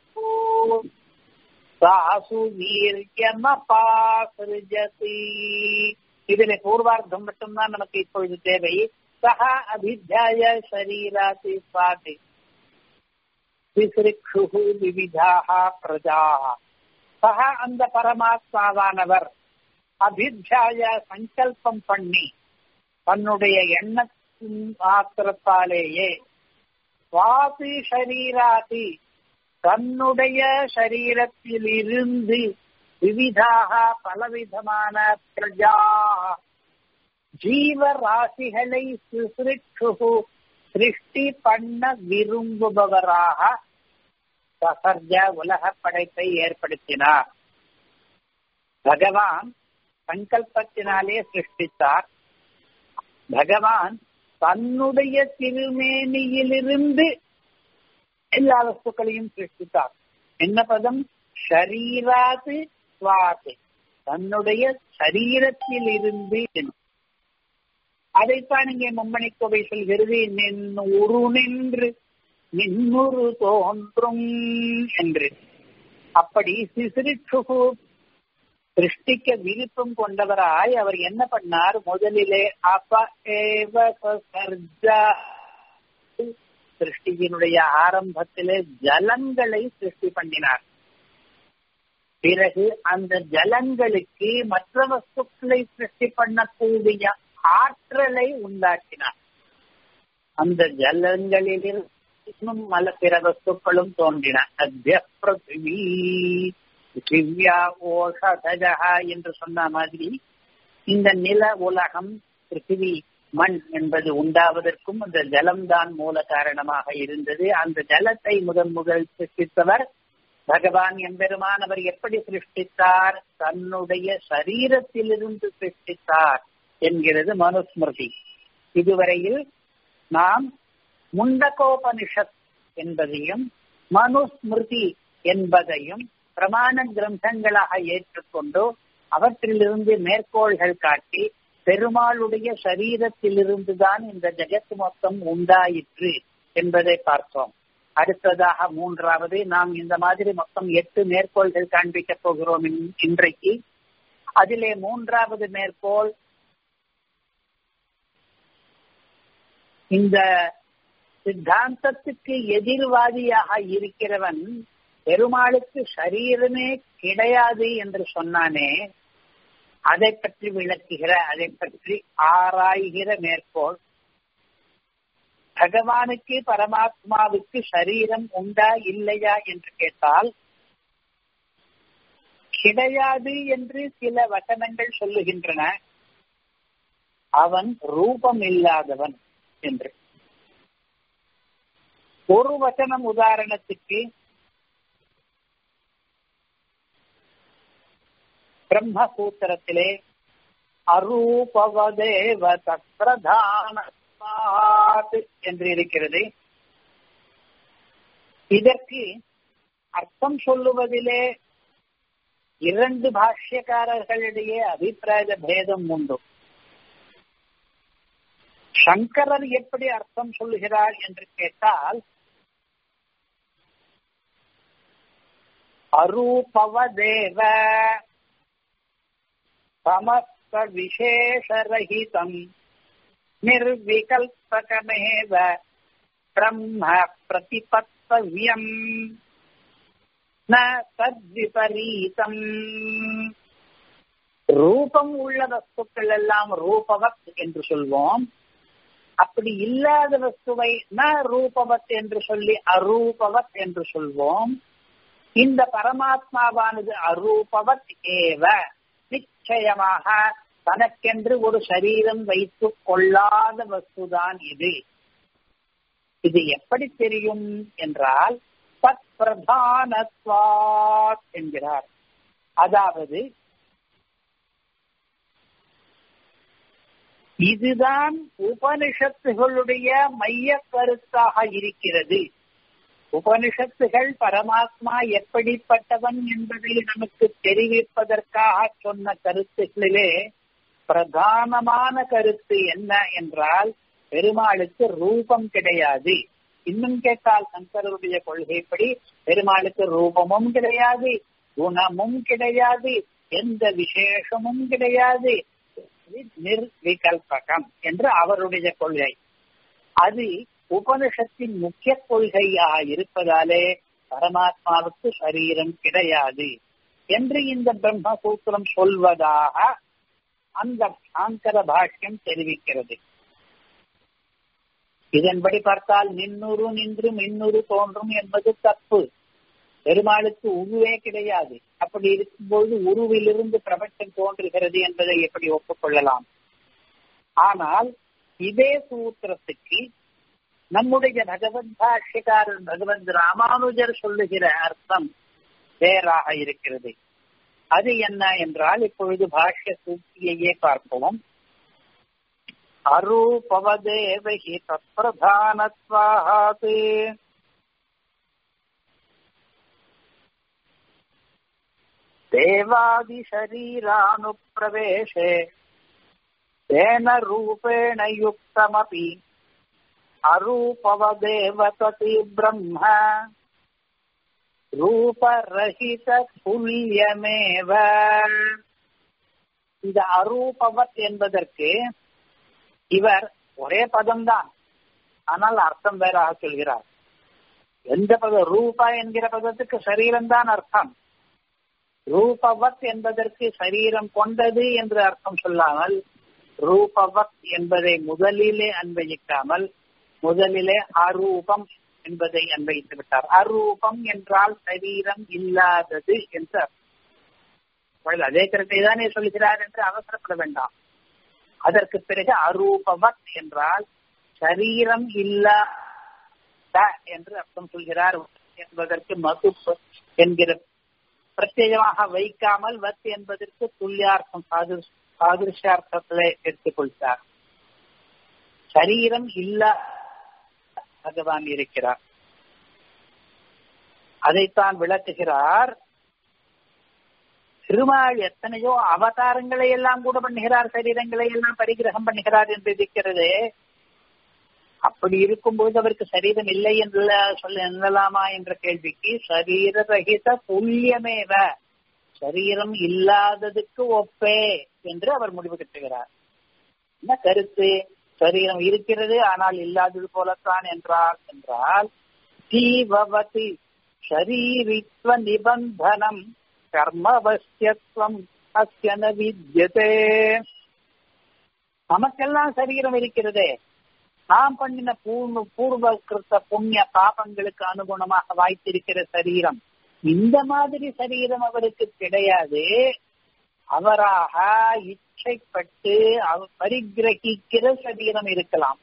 சாசு வீரியமபாசிருஜதி இதில் பூர்வார்த்தம் மட்டும்தான் நமக்கு இப்பொழுது தேவை சக அபித்தியாய சரீராதி சுவாதி திசிருக்ஷு விவிதாக பிரஜா சக அந்த பரமாத்மாவானவர் அபித்தியாய சங்கல்பம் பண்ணி தன்னுடைய எண்ணத்தின் மாத்திரத்தாலேயே சுவாசி ஷரீராதி தன்னுடைய சரீரத்தில் இருந்து விவிதாக பலவிதமான பிரஜா ஜீவராசிகளை சிருஷ்டு சிருஷ்டி பண்ண விரும்புபவராக சசர்ஜ உலக படைப்பை ஏற்படுத்தினார் பகவான் சங்கல்பத்தினாலே சிருஷ்டித்தார் பகவான் தன்னுடைய திருமேனியிலிருந்து எல்லா வஸ்துக்களையும் சிருஷ்டித்தார் என்ன பதம் ஷரீராது சுவாசை தன்னுடைய சரீரத்தில் இருந்து அதைத்தான் இங்கே மும்மணி கோவை சொல்கிறது நின் உரு நின்று நின்னுரு தோன்றும் என்று அப்படி சிசிரிச்சு சிருஷ்டிக்க விருப்பம் கொண்டவராய் அவர் என்ன பண்ணார் முதலிலே அப்ப ஏவ சர்ஜா சிருஷ்டியினுடைய ஆரம்பத்திலே ஜலங்களை சிருஷ்டி பண்ணினார் பிறகு அந்த ஜலங்களுக்கு மற்ற வஸ்துக்களை சிருஷ்டி பண்ணக்கூடிய ஆற்றலை உண்டாக்கினார் அந்த ஜலங்களில் இன்னும் மல பிற வஸ்துக்களும் தோன்றின அத்திய பிருத்திவி திவ்யா ஓஷதஜா என்று சொன்ன மாதிரி இந்த நில உலகம் பிருத்திவி மண் என்பது உண்டாவதற்கும் அந்த ஜலம்தான் மூல காரணமாக இருந்தது அந்த ஜலத்தை முதன் முதல் சிருஷ்டித்தவர் பகவான் எம்பெருமான் அவர் எப்படி சிருஷ்டித்தார் தன்னுடைய சரீரத்திலிருந்து சிருஷ்டித்தார் என்கிறது மனுஸ்மிருதி இதுவரையில் நாம் முண்டகோபனிஷத் என்பதையும் மனுஸ்மிருதி என்பதையும் பிரமாண கிரந்தங்களாக ஏற்றுக்கொண்டு அவற்றிலிருந்து மேற்கோள்கள் காட்டி பெருமாளுடைய சரீரத்திலிருந்து தான் இந்த ஜெகத் மொத்தம் உண்டாயிற்று என்பதை பார்த்தோம் அடுத்ததாக மூன்றாவது நாம் இந்த மாதிரி மொத்தம் எட்டு மேற்கோள்கள் காண்பிக்க போகிறோம் இன்றைக்கு அதிலே மூன்றாவது மேற்கோள் இந்த சித்தாந்தத்துக்கு எதிர்வாதியாக இருக்கிறவன் பெருமாளுக்கு சரீரமே கிடையாது என்று சொன்னானே அதை பற்றி விளக்குகிற அதை பற்றி ஆராய்கிற மேற்கோள் பகவானுக்கு பரமாத்மாவுக்கு சரீரம் உண்டா இல்லையா என்று கேட்டால் கிடையாது என்று சில வசனங்கள் சொல்லுகின்றன அவன் ரூபம் இல்லாதவன் என்று ஒரு வசனம் உதாரணத்துக்கு பிரம்மசூத்திரத்திலே அரூபவதேவ தத்ரதான என்று இருக்கிறது இதற்கு அர்த்தம் சொல்லுவதிலே இரண்டு பாஷ்யக்காரர்களிடையே அபிப்பிராய பேதம் உண்டு சங்கரர் எப்படி அர்த்தம் சொல்லுகிறார் என்று கேட்டால் அரூபவதேவ சமஸ்த விசேஷரகிதம் निर्विकल्पकमेव ब्रह्म प्रतिपत्तव्यम् न தத்விபரீதம் ரூபம் உள்ள வஸ்துக்கள் எல்லாம் ரூபவத் என்று சொல்வோம் அப்படி இல்லாத வஸ்துவை ந ரூபவத் என்று சொல்லி அரூபவத் என்று சொல்வோம் இந்த பரமாத்மாவானது அரூபவத் ஏவ நிச்சயமாக தனக்கென்று ஒரு சரீரம் வைத்துக் கொள்ளாத வஸ்துதான் இது இது எப்படி தெரியும் என்றால் தத் பிரதானத்வாத் என்கிறார் அதாவது இதுதான் உபனிஷத்துகளுடைய மைய கருத்தாக இருக்கிறது உபனிஷத்துகள் பரமாத்மா எப்படிப்பட்டவன் என்பதை நமக்கு தெரிவிப்பதற்காக சொன்ன கருத்துகளிலே பிரதானமான கருத்து என்ன என்றால் பெருமாளுக்கு ரூபம் கிடையாது இன்னும் கேட்டால் சங்கரருடைய கொள்கைப்படி பெருமாளுக்கு ரூபமும் கிடையாது குணமும் கிடையாது எந்த விசேஷமும் கிடையாது நிர்விகல்பகம் என்று அவருடைய கொள்கை அது உபனிஷத்தின் முக்கிய கொள்கையாக இருப்பதாலே பரமாத்மாவுக்கு சரீரம் கிடையாது என்று இந்த பிரம்மசூத்திரம் சொல்வதாக அந்த சாங்கர பாஷ்யம் தெரிவிக்கிறது இதன்படி பார்த்தால் நின்னூறு நின்று மின்னூறு தோன்றும் என்பது தப்பு பெருமாளுக்கு உருவே கிடையாது அப்படி இருக்கும்போது உருவிலிருந்து பிரபஞ்சம் தோன்றுகிறது என்பதை எப்படி ஒப்புக்கொள்ளலாம் ஆனால் இதே சூத்திரத்துக்கு நம்முடைய பகவத் பாஷ்யக்காரர் பகவத் ராமானுஜர் சொல்லுகிற அர்த்தம் வேறாக இருக்கிறது அது என்ன என்றால் இப்பொழுது பாஷ்ய சூழ்ச்சியையே பார்ப்போம் அரூபவதேவகி தற்பிரதானத்வாத் தேவாதிசரீரானுப்பிரவேசே तेन रूपेण युक्तमपि अरूपवदेव तति ब्रह्म ரூபரஹித துல்லியமேவ இந்த அரூபவத் என்பதற்கு இவர் ஒரே பதம்தான் ஆனால் அர்த்தம் வேறாக சொல்கிறார் எந்த பதம் ரூபா என்கிற பதத்துக்கு சரீரம் தான் அர்த்தம் ரூபவத் என்பதற்கு சரீரம் கொண்டது என்று அர்த்தம் சொல்லாமல் ரூபவத் என்பதை முதலிலே அன்வயிக்காமல் முதலிலே அரூபம் என்பதை அன்வயித்து விட்டார் அரூபம் என்றால் சரீரம் இல்லாதது என்று அர்த்தம் அதே கருத்தை தானே சொல்கிறார் என்று அவசரப்பட வேண்டாம் அதற்கு பிறகு அரூபவத் என்றால் சரீரம் இல்லாத என்று அர்த்தம் சொல்கிறார் என்பதற்கு மது என்கிற பிரத்யேகமாக வைக்காமல் வத் என்பதற்கு துல்லியார்த்தம் சாதிருஷார்த்தத்திலே எடுத்துக்கொள்கிறார் சரீரம் இல்ல பகவான் இருக்கிறார் அதைத்தான் விளக்குகிறார் திருமால் எத்தனையோ அவதாரங்களை எல்லாம் கூட பண்ணுகிறார் சரீரங்களை எல்லாம் பரிகிரகம் பண்ணுகிறார் என்று இருக்கிறது அப்படி இருக்கும்போது அவருக்கு சரீரம் இல்லை என்று சொல்ல எண்ணலாமா என்ற கேள்விக்கு சரீர ரகித புல்யமேவ சரீரம் இல்லாததுக்கு ஒப்பே என்று அவர் முடிவு கட்டுகிறார் என்ன கருத்து சரீரம் இருக்கிறது ஆனால் இல்லாதது போலத்தான் என்றால் என்றால் தீவவதி ஷரீரித்வ நிபந்தனம் கர்மவசியத்துவம் அஸ்யன வித்யதே நமக்கெல்லாம் சரீரம் இருக்கிறதே நாம் பண்ணின பூர்வ பூர்வ கிருத்த புண்ணிய பாபங்களுக்கு அனுகுணமாக வாய்த்திருக்கிற சரீரம் இந்த மாதிரி சரீரம் அவருக்கு கிடையாது அவராக இச்சைப்பட்டு பரிகிரகிக்கிற சரீரம் இருக்கலாம்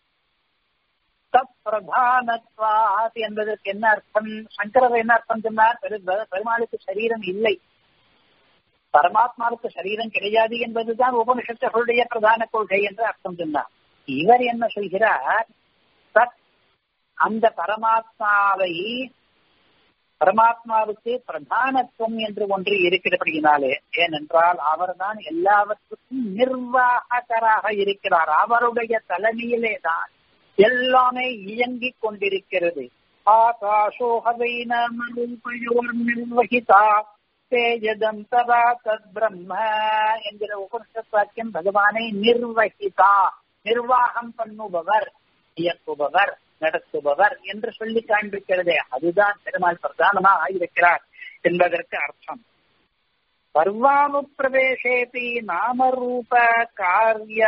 தப்பிரதானத்வாத் என்பதற்கு என்ன அர்த்தம் சங்கரர் என்ன அர்த்தம் சொன்னார் பெருமாளுக்கு சரீரம் இல்லை பரமாத்மாவுக்கு சரீரம் கிடையாது என்பதுதான் உபனிஷத்துகளுடைய பிரதான கொள்கை என்று அர்த்தம் சொன்னார் இவர் என்ன சொல்கிறார் தத் அந்த பரமாத்மாவை பரமாத்மாவுக்கு பிரதானத்துவம் என்று ஒன்று இருக்கிறபடியினாலே ஏனென்றால் அவர்தான் எல்லாவற்றுக்கும் நிர்வாகராக இருக்கிறார் அவருடைய தலைமையிலே தான் எல்லாமே இயங்கிக் கொண்டிருக்கிறது ஆகாஷோகவைனமரூபயோர் நிர்வகிதா தேஜதந்தரா தத் பிரம்ம என்கிற உபனிஷத் வாக்கியம் பகவானை நிர்வகிதா நிர்வாகம் பண்ணுபவர் இயக்குபவர் நடத்துபவர் என்று சொல்லி காண்பிக்கிறதே அதுதான் பெருமாள் பிரதானமாக இருக்கிறார் என்பதற்கு அர்த்தம் சர்வானுப்பிரவேசேபி நாமரூப காரிய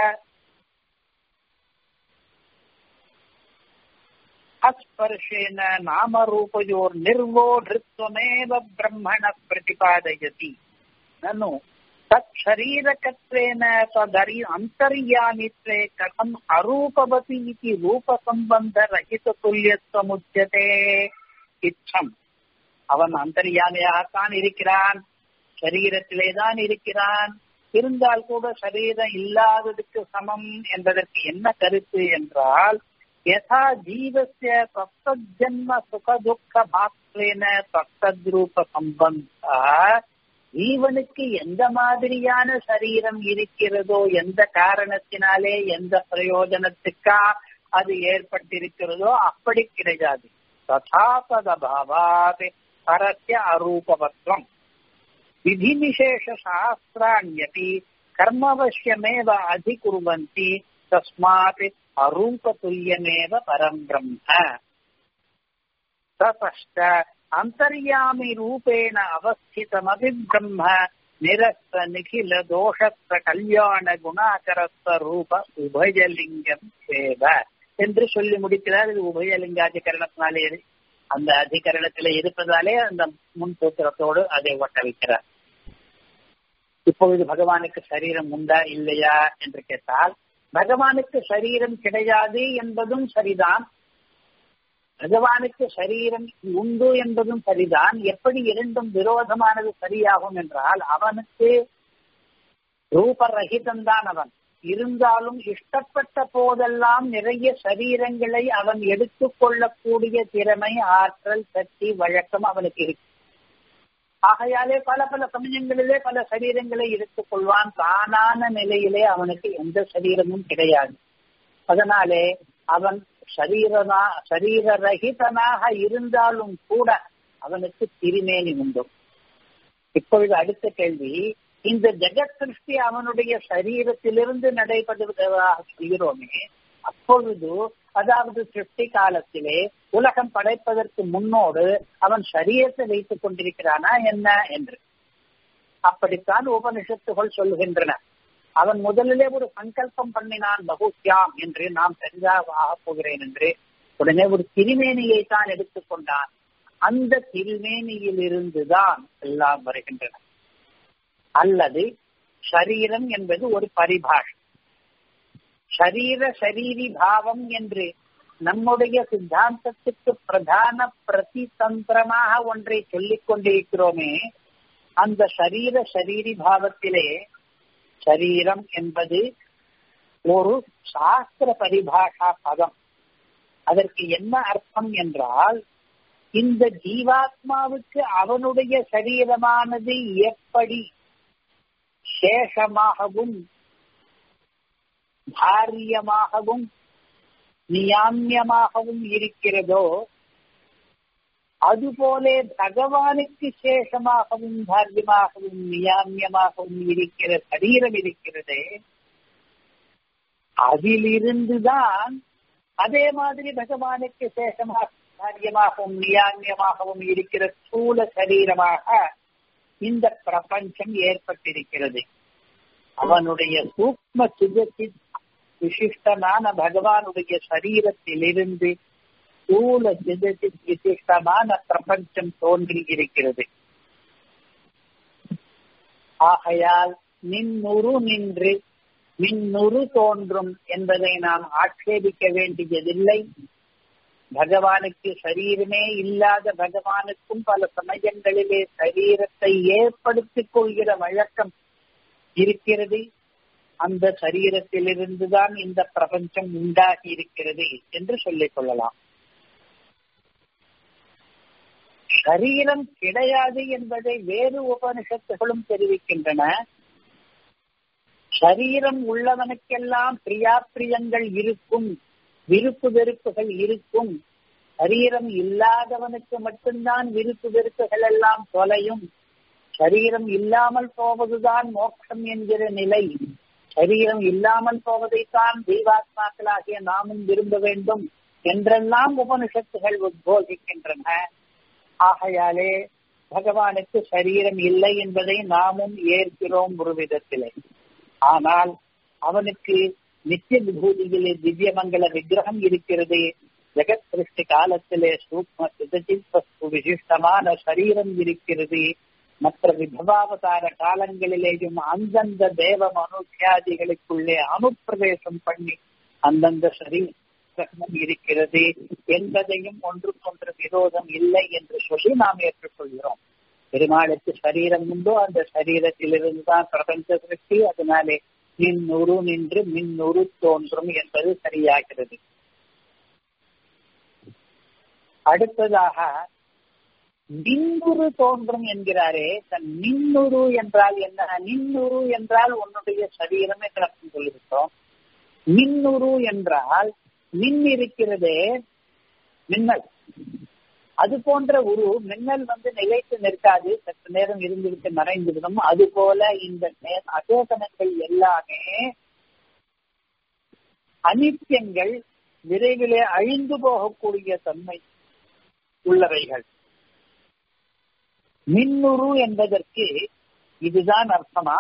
அஸ்பர்ஷேன நாமரூபயோர் நிர்வோढृत्वमेव பிரம்மண பிரதிபாதயதி நனு तत्शरीरकत्वेन तदरि अन्तर्यामित्वे कथम् अरूपवति इति ரூபசம்பந்தரகிதத்துல்யத்துவமுச்சதே இச்சம் அவன் அந்தர்யாமியாகத்தான் இருக்கிறான் சரீரத்திலே தான் இருக்கிறான் இருந்தால் கூட சரீரம் இல்லாததுக்கு சமம் என்பதற்கு என்ன கருத்து என்றால் யதா ஜீவசிய தத்தஜன்ம சுகதுக்க மாத்திரேன தத்தத்ரூப சம்பந்தா ஜீவனுக்கு எந்த மாதிரியான சரீரம் இருக்கிறதோ எந்த காரணத்தினாலே எந்த பிரயோஜனத்துக்கா அது ஏற்பட்டிருக்கிறதோ அப்படி கிடையாது ததாபதபாவாத் பரஸ்ய அரூபவத்வம் விதிநிசேஷ சாஸ்திராண்யபி கர்மவசியமேவ அதிகுர்வந்தி தஸ்மாத் அரூபதுல்யமேவ பரம் பிரம்ம ततश्च अन्तर्यामि रूपेण अवस्थितमपि ब्रह्म निरस्त निखिल दोषस्थ கல்யாண குணாகரஸ்த ரூப உபயலிங்கம் சேவ என்று சொல்லி முடிக்கிறார் இது உபயலிங்காதிகரணத்தினாலே அந்த அதிகரணத்திலே இருப்பதாலே அந்த முன் சூத்திரத்தோடு அதை ஒட்ட வைக்கிறார் இப்பொழுது பகவானுக்கு சரீரம் உண்டா இல்லையா என்று கேட்டால் பகவானுக்கு சரீரம் கிடையாது என்பதும் சரிதான் பகவானுக்கு சரீரம் உண்டு என்பதும் சரிதான் எப்படி இரண்டும் விரோதமானது சரியாகும் என்றால் அவனுக்கு ரூபரகிதம்தான் அவன் இருந்தாலும் இஷ்டப்பட்ட போதெல்லாம் நிறைய சரீரங்களை அவன் எடுத்துக் கொள்ளக்கூடிய திறமை ஆற்றல் சக்தி வழக்கம் அவனுக்கு இருக்கு ஆகையாலே பல பல சமயங்களிலே பல சரீரங்களை எடுத்துக் கொள்வான் தானான நிலையிலே அவனுக்கு எந்த சரீரமும் கிடையாது அதனாலே அவன் சரீரனா சரீரரகிதனாக இருந்தாலும் கூட அவனுக்கு திருமேனி உண்டு இப்பொழுது அடுத்த கேள்வி இந்த ஜெகத் சிருஷ்டி அவனுடைய சரீரத்திலிருந்து நடைபெறுவதாக சொல்கிறோமே அப்பொழுது அதாவது சிருஷ்டி காலத்திலே உலகம் படைப்பதற்கு முன்னோடு அவன் சரீரத்தை வைத்துக் கொண்டிருக்கிறானா என்ன என்று அப்படித்தான் உபனிஷத்துகள் சொல்லுகின்றன அவன் முதலிலே ஒரு சங்கல்பம் பண்ணினான் பகுத்யாம் என்று நாம் சரிதாக ஆகப் போகிறேன் என்று உடனே ஒரு திருமேனியை தான் எடுத்துக்கொண்டான் அந்த திருமேனியில் இருந்துதான் எல்லாம் வருகின்றன அல்லது சரீரம் என்பது ஒரு பரிபாஷை சரீர சரீரி பாவம் என்று நம்முடைய சித்தாந்தத்துக்கு பிரதான பிரதிதந்திரமாக ஒன்றை சொல்லிக் கொண்டிருக்கிறோமே அந்த சரீர சரீரி பாவத்திலே சரீரம் என்பது ஒரு சாஸ்திர பரிபாஷா பதம் அதற்கு என்ன அர்த்தம் என்றால் இந்த ஜீவாத்மாவுக்கு அவனுடைய சரீரமானது எப்படி சேஷமாகவும் தாரியமாகவும் நியாமியமாகவும் இருக்கிறதோ அதுபோலே பகவானுக்கு சேஷமாகவும் தாரியமாகவும் நியாமியமாகவும் இருக்கிற சரீரம் இருக்கிறதே அதிலிருந்துதான் அதே மாதிரி பகவானுக்கு சேஷமாக காரியமாகவும் நியாமியமாகவும் இருக்கிற ஸ்தூல சரீரமாக இந்த பிரபஞ்சம் ஏற்பட்டிருக்கிறது அவனுடைய சூக்ம சுகத்தி விசிஷ்டமான பகவானுடைய சரீரத்திலிருந்து ஸ்தூல சிதத்தி விசிஷ்டமான பிரபஞ்சம் தோன்றி இருக்கிறது ஆகையால் நின்னுரு நின்று மின்னுரு தோன்றும் என்பதை நாம் ஆட்சேபிக்க வேண்டியதில்லை பகவானுக்கு சரீரமே இல்லாத பகவானுக்கும் பல சமயங்களிலே சரீரத்தை ஏற்படுத்திக் கொள்கிற வழக்கம் இருக்கிறது அந்த சரீரத்திலிருந்துதான் இந்த பிரபஞ்சம் உண்டாகி இருக்கிறது என்று சொல்லிக் கொள்ளலாம் சரீரம் கிடையாது என்பதை வேறு உபனிஷத்துகளும் தெரிவிக்கின்றன சரீரம் உள்ளவனுக்கெல்லாம் பிரியாப்பிரியங்கள் இருக்கும் விருப்பு வெறுப்புகள் இருக்கும் சரீரம் இல்லாதவனுக்கு மட்டும்தான் விருப்பு வெறுப்புகள் எல்லாம் தொலையும் சரீரம் இல்லாமல் போவதுதான் மோட்சம் என்கிற நிலை சரீரம் இல்லாமல் போவதைத்தான் தெய்வாத்மாக்களாகிய நாமும் விரும்ப வேண்டும் என்றெல்லாம் உபனிஷத்துகள் உத்போதிக்கின்றன ஆகையாலே பகவானுக்கு சரீரம் இல்லை என்பதை நாமும் ஏற்கிறோம் ஒரு விதத்திலே ஆனால் அவனுக்கு நித்திய விபூதியிலே திவ்யமங்கல விக்கிரகம் இருக்கிறது ஜெகத் சிருஷ்டி காலத்திலே சூக்ம சிதச்சித்வஸ்து விசிஷ்டமான சரீரம் இருக்கிறது மற்ற விபவாவதார காலங்களிலேயும் அந்தந்த தேவ மனுஷியாதிகளுக்குள்ளே அனுப்பிரவேசம் பண்ணி அந்தந்த சரீரம் இருக்கிறது என்பதையும் ஒன்றுக்கொன்று விரோதம் இல்லை என்று சொல்லி நாம் ஏற்றுக்கொள்கிறோம் பெருமாளுக்கு சரீரம் உண்டோ அந்த சரீரத்திலிருந்து தான் பிரபஞ்ச சிருஷ்டி அதனாலே மின்னுரு நின்று மின்னுரு தோன்றும் என்பது சரியாகிறது அடுத்ததாக நின்னுரு தோன்றும் என்கிறாரே தன் நின்னுரு என்றால் என்ன நின்னுரு என்றால் உன்னுடைய சரீரம் என்று அர்த்தம் சொல்லிவிட்டோம் மின்னுரு என்றால் மின் இருக்கிறதே மின்னல் அது போன்ற உரு மின்னல் வந்து நிலைத்து நிற்காது சற்று நேரம் இருந்துவிட்டு மறைந்துவிடும் அது போல இந்த அசேதனங்கள் எல்லாமே அனித்தியங்கள் விரைவிலே அழிந்து போகக்கூடிய தன்மை உள்ளவைகள் மின்னுரு என்பதற்கு இதுதான் அர்த்தமா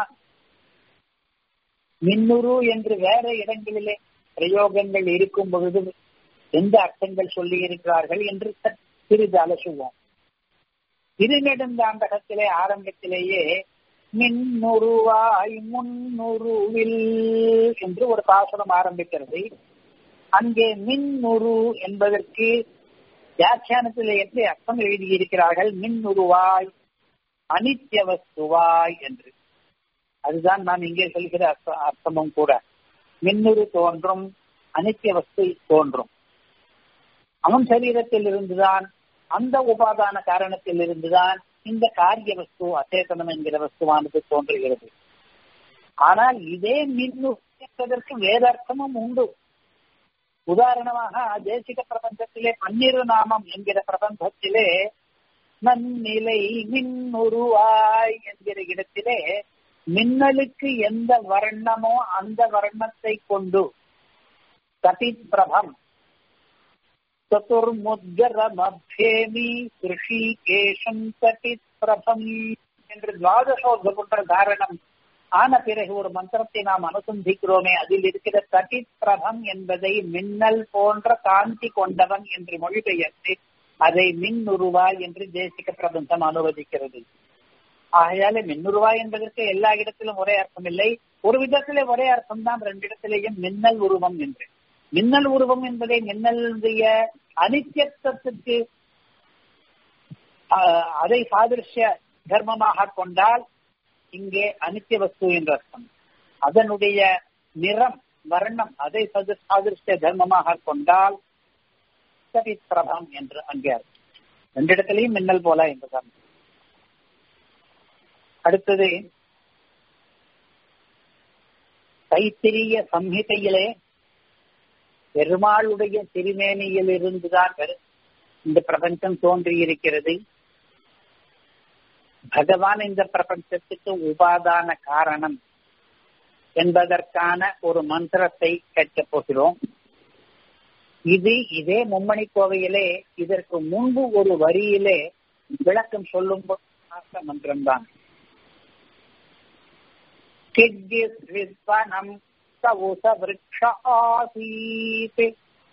மின்னுரு என்று வேற இடங்களிலே பிரயோகங்கள் இருக்கும் பொழுது எந்த அர்த்தங்கள் சொல்லி இருக்கிறார்கள் என்று சிறிது அலசுவோம் திருநெடுந்தாண்டகத்திலே ஆரம்பத்திலேயே மின்னுருவாய் முன்னுருவில் என்று ஒரு பாசனம் ஆரம்பிக்கிறது அங்கே மின்னுரு என்பதற்கு வியாக்கியானத்தில் எப்படி அர்த்தம் எழுதியிருக்கிறார்கள் மின்னுருவாய் அனித்திய வஸ்துவாய் என்று அதுதான் நான் இங்கே சொல்கிற அர்த்த அர்த்தமும் கூட மின்னுரு தோன்றும் அனித்திய வஸ்து தோன்றும் அவன் சரீரத்தில் இருந்துதான் அந்த உபாதான காரணத்தில் இருந்துதான் இந்த காரிய வஸ்து அச்சேதனம் என்கிற வஸ்துவானது தோன்றுகிறது ஆனால் இதே மின்னு என்பதற்கு வேறு அர்த்தமும் உண்டு உதாரணமாக தேசிக பிரபஞ்சத்திலே பன்னிரு நாமம் என்கிற பிரபஞ்சத்திலே நன்னிலை மின்னுருவாய் என்கிற இடத்திலே மின்னலுக்கு எந்த வர்ணமோ அந்த வர்ணத்தை கொண்டு கதித் பிரபம் சதுர்முத்கரமப்யேமி ரிஷிகேஷம் கட்டித் பிரபம் என்று துவாதசோத்புன்ற தாரணம் ஆன பிறகு ஒரு மந்திரத்தை நாம் அனுசந்திக்கிறோமே அதில் இருக்கிற கட்டித் பிரபம் என்பதை மின்னல் போன்ற காந்தி கொண்டவன் என்று மொழிபெயர்த்து அதை மின்னுருவாய் என்று தேசிக பிரபஞ்சம் அனுவதிக்கிறது ஆகையால மின்னுருவாய் என்பதற்கு எல்லா இடத்திலும் ஒரே அர்த்தம் இல்லை ஒரு விதத்திலே ஒரே அர்த்தம் தான் ரெண்டு இடத்திலேயும் மின்னல் உருவம் என்று மின்னல் உருவம் என்பதை மின்னலுடைய அனித்தியத்துவத்துக்கு அதை சாதிருஷ்ய தர்மமாக கொண்டால் இங்கே அனித்திய வஸ்து என்ற அர்த்தம் அதனுடைய நிறம் வர்ணம் அதை சாதிருஷ்ய தர்மமாக கொண்டால் பிரபம் என்று அங்கே ரெண்டு இடத்திலையும் மின்னல் போல என்றுதான் அடுத்தது தைத்திரிய சம்ஹிதையிலே பெருமாளுடைய திருமேனியில் இருந்துதான் இந்த பிரபஞ்சம் தோன்றியிருக்கிறது பகவான் இந்த பிரபஞ்சத்துக்கு உபாதான காரணம் என்பதற்கான ஒரு மந்திரத்தை கேட்கப் போகிறோம் இது இதே மும்மணி கோவையிலே இதற்கு முன்பு ஒரு வரியிலே விளக்கம் சொல்லும் மந்திரம்தான் கிட்விஸ்வனம் சவுச விரக்ஷ ஆசீத்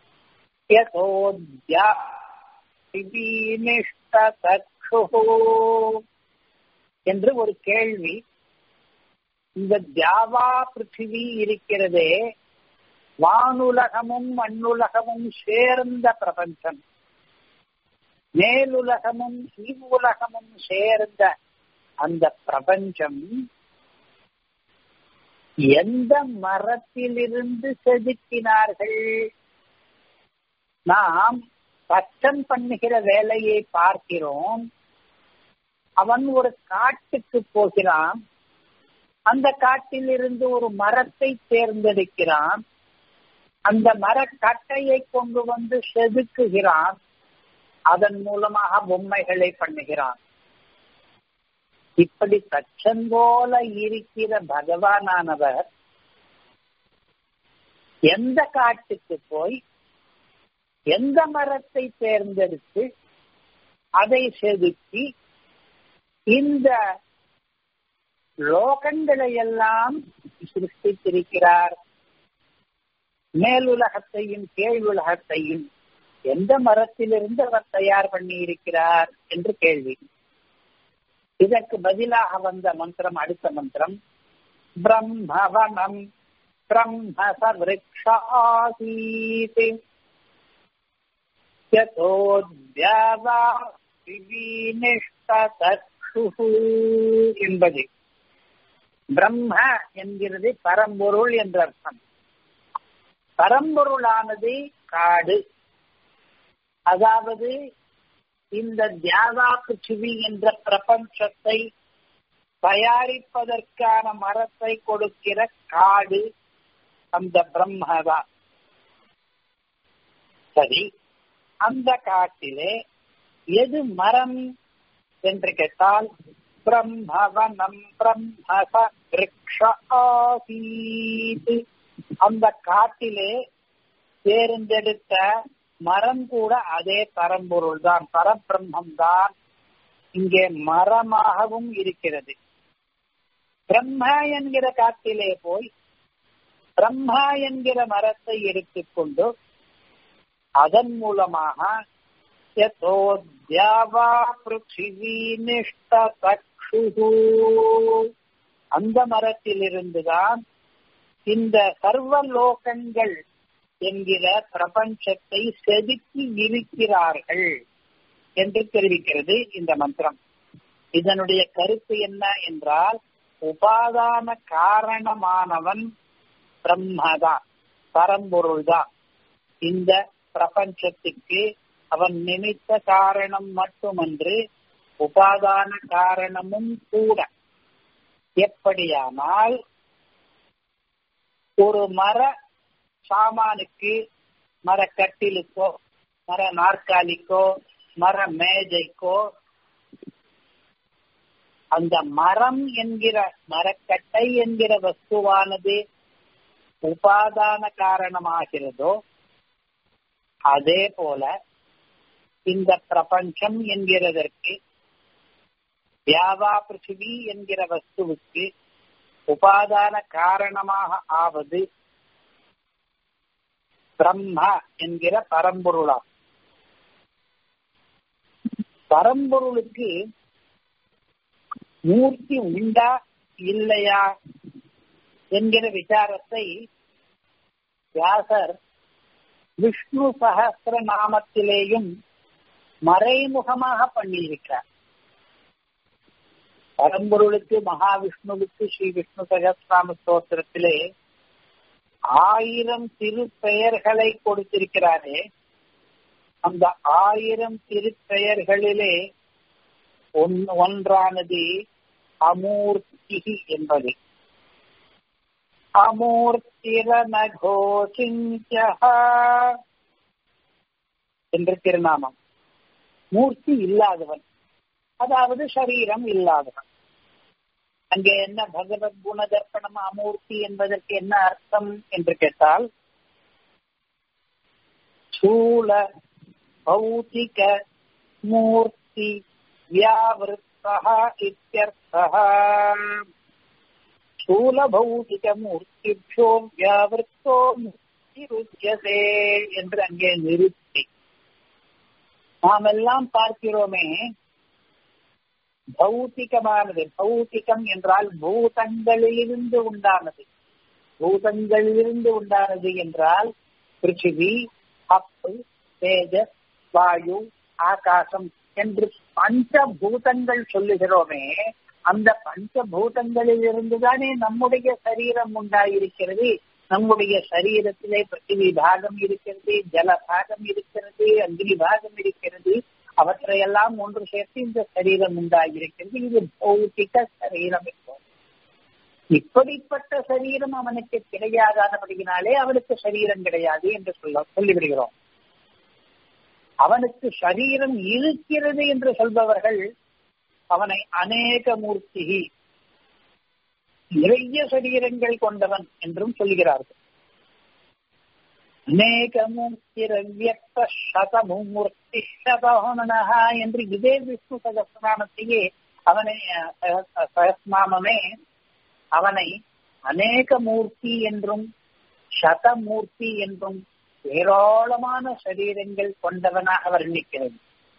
என்று ஒரு கேள்வி இந்த தியாவா பிருத்திவி இருக்கிறதே வானுலகமும் மண்ணுலகமும் சேர்ந்த பிரபஞ்சம் மேலுலகமும் உலகமும் சேர்ந்த அந்த பிரபஞ்சம் எந்த மரத்திலிருந்து செதுக்கினார்கள் நாம் பச்சன் பண்ணுகிற வேலையை பார்க்கிறோம் அவன் ஒரு காட்டுக்கு போகிறான் அந்த காட்டில் இருந்து ஒரு மரத்தை தேர்ந்தெடுக்கிறான் அந்த மரக்கட்டையை கொண்டு வந்து செதுக்குகிறான் அதன் மூலமாக பொம்மைகளை பண்ணுகிறான் இப்படி தச்சன் போல இருக்கிற பகவானானவர் எந்த காட்டுக்கு போய் எந்த மரத்தை தேர்ந்தெடுத்து அதை செதுக்கி இந்த லோகங்களை எல்லாம் சிருஷ்டித்திருக்கிறார் மேலுலகத்தையும் கீழ் உலகத்தையும் எந்த மரத்திலிருந்து அவர் தயார் பண்ணி இருக்கிறார் என்று கேள்வி இதற்கு பதிலாக வந்த மந்திரம் அடுத்த மந்திரம் பிரம்மவனம் பிரம்மசவிருக்ஷாசீத் என்பது பிரம்ம என்கிறது பரம்பொருள் என்ற அர்த்தம் பரம்பொருளானது காடு அதாவது இந்த தியாகா பிருத்திவி என்ற பிரபஞ்சத்தை தயாரிப்பதற்கான மரத்தை கொடுக்கிற காடு அந்த பிரம்மதான் சரி அந்த காட்டிலே எது மரம் என்று கேட்டால் பிரம்மவனம் பிரம்மச விரக்ஷ ஆசீத் அந்த காட்டிலே தேர்ந்தெடுத்த மரம் கூட அதே பரம்பொருள் தான் பரபிரம்மம் தான் இங்கே மரமாகவும் இருக்கிறது பிரம்மா என்கிற காட்டிலே போய் பிரம்மா என்கிற மரத்தை எடுத்துக்கொண்டு அதன் மூலமாக அந்த மரத்திலிருந்துதான் இந்த சர்வலோகங்கள் என்கிற பிரபஞ்சத்தை செதுக்கி இருக்கிறார்கள் என்று தெரிவிக்கிறது இந்த மந்திரம் இதனுடைய கருத்து என்ன என்றால் உபாதான காரணமானவன் பிரம்மதான் பரம்பொருள்தான் இந்த பிரபஞ்சத்துக்கு அவன் நினைத்த காரணம் மட்டுமன்று உபாதான காரணமும் கூட எப்படியானால் ஒரு மர சாமானுக்கு மரக்கட்டிலுக்கோ மர நாற்காலிக்கோ மர மேஜைக்கோ அந்த மரம் என்கிற மரக்கட்டை என்கிற வஸ்துவானது உபாதான காரணமாகிறதோ அதே போல இந்த பிரபஞ்சம் என்கிறதற்கு வியாபா பிருத்திவி என்கிற வஸ்துவுக்கு உபாதான காரணமாக ஆவது பிரம்ம என்கிற பரம்பொருளாம் பரம்பொருளுக்கு மூர்த்தி உண்டா இல்லையா என்கிற விசாரத்தை வியாசர் விஷ்ணு சகசிர நாமத்திலேயும் மறைமுகமாக பண்ணியிருக்கிறார் பரம்பொருளுக்கு மகாவிஷ்ணுவுக்கு ஸ்ரீ விஷ்ணு சகசிராம ஸ்தோத்திரத்திலே ஆயிரம் திருப்பெயர்களை கொடுத்திருக்கிறாரே அந்த ஆயிரம் திருப்பெயர்களிலே ஒன்றானது அமூர்த்தி என்பது அமூர்த்திரனகோசிஞ்ச என்று திருநாமம் மூர்த்தி இல்லாதவன் அதாவது சரீரம் இல்லாதவன் அங்கே என்ன பகவத் குண தர்ப்பணம் அமூர்த்தி என்பதற்கு என்ன அர்த்தம் என்று கேட்டால் சூழ பௌத்திக மூர்த்தி வியாவிருத்தः इत्यर्थः ஸ்தூலபௌதிகமூர்த்திभ्यो வியாவிருத்தோ முக்திருத்தியதே என்று அங்கே நிறுத்தி நாம் எல்லாம் பார்க்கிறோமே பௌத்திகமானது பௌத்திகம் என்றால் பூதங்களிலிருந்து உண்டானது பூதங்களிலிருந்து உண்டானது என்றால் பிருத்திவி அப்பு தேஜஸ் வாயு ஆகாசம் என்று பஞ்சபூதங்கள் சொல்லுகிறோமே அந்த பஞ்சபூதங்களில் இருந்துதானே நம்முடைய சரீரம் உண்டாயிருக்கிறது நம்முடைய சரீரத்திலே பிருத்திவி பாகம் இருக்கிறது ஜல பாகம் இருக்கிறது அக்னி பாகம் இருக்கிறது அவற்றையெல்லாம் ஒன்று சேர்த்து இந்த சரீரம் உண்டாகியிருக்கிறது இது பௌத்திக சரீரம் என்போம் இப்படிப்பட்ட சரீரம் அவனுக்கு கிடையாதபடியினாலே அவனுக்கு சரீரம் கிடையாது என்று சொல்ல சொல்லிவிடுகிறோம் அவனுக்கு சரீரம் இருக்கிறது என்று சொல்பவர்கள் அவனை அநேக மூர்த்தி நிறைய சரீரங்கள் கொண்டவன் என்றும் சொல்கிறார்கள் அநேகமூர்த்திரவியக்த சதமுமூர்த்தி சதோனனஹா என்று இதே விஷ்ணு சகசிரநாமத்தையே அவனை சகஸ்நாமமே அவனை அநேக மூர்த்தி என்றும் சதமூர்த்தி என்றும் ஏராளமான சரீரங்கள் கொண்டவனாக வர்ணிக்கிறது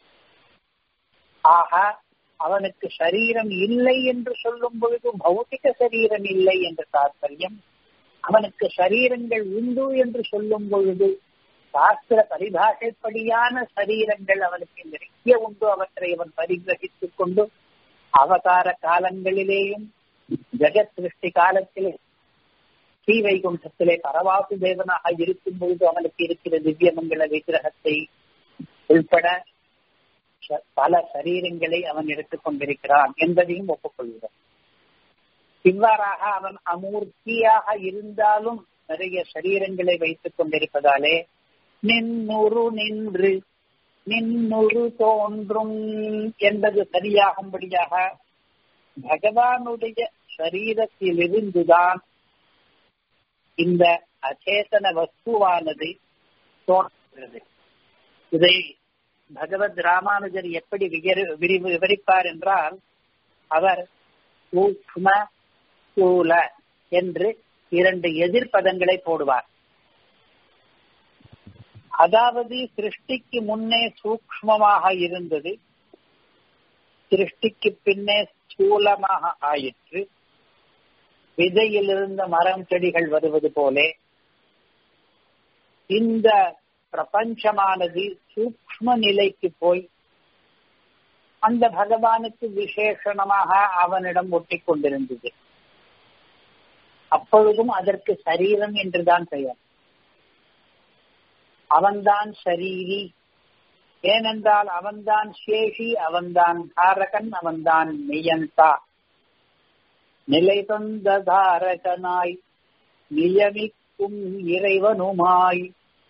ஆக அவனுக்கு சரீரம் இல்லை என்று சொல்லும் பொழுது பௌத்திக சரீரம் இல்லை என்று தாற்பயம் அவனுக்கு சரீரங்கள் உண்டு என்று சொல்லும் பொழுது சாஸ்திர பரிபாஷைப்படியான சரீரங்கள் அவனுக்கு நிறைய உண்டு அவற்றை அவன் பரிகிரகித்துக் கொண்டு அவதார காலங்களிலேயும் ஜெகத் சிருஷ்டி காலத்திலே ஸ்ரீ வைகுண்டத்திலே பரவாசு தேவனாக இருக்கும் பொழுது அவனுக்கு இருக்கிற திவ்யமங்கல விக்கிரகத்தை உள்பட பல சரீரங்களை அவன் எடுத்துக் கொண்டிருக்கிறான் என்பதையும் ஒப்புக்கொள்கிறான் இவ்வாறாக அவன் அமூர்த்தியாக இருந்தாலும் நிறைய சரீரங்களை வைத்துக் கொண்டிருப்பதாலே நின்னுரு நின்று நின்னுரு தோன்றும் என்பது சரியாகும்படியாக பகவானுடைய சரீரத்திலிருந்துதான் இந்த அச்சேதன வஸ்துவானது தோன்றுகிறது இதை பகவத் ராமானுஜர் எப்படி விவரிப்பார் என்றால் அவர் சூக்ம ஸ்தூல என்று இரண்டு எதிர்ப்பதங்களை போடுவார் அதாவது சிருஷ்டிக்கு முன்னே சூக்மமாக இருந்தது சிருஷ்டிக்கு பின்னே ஸ்தூலமாக ஆயிற்று விதையிலிருந்த மரம் செடிகள் வருவது போலே இந்த பிரபஞ்சமானது சூக்ம நிலைக்கு போய் அந்த பகவானுக்கு விசேஷணமாக அவனிடம் ஒட்டி கொண்டிருந்தது அப்பொழுதும் அதற்கு சரீரம் என்றுதான் பெயர் அவன்தான் சரீரி ஏனென்றால் அவன்தான் சேஷி அவன்தான் தாரகன் அவன்தான் நியந்தா நிலை தந்த தாரகனாய் நியமிக்கும் இறைவனுமாய்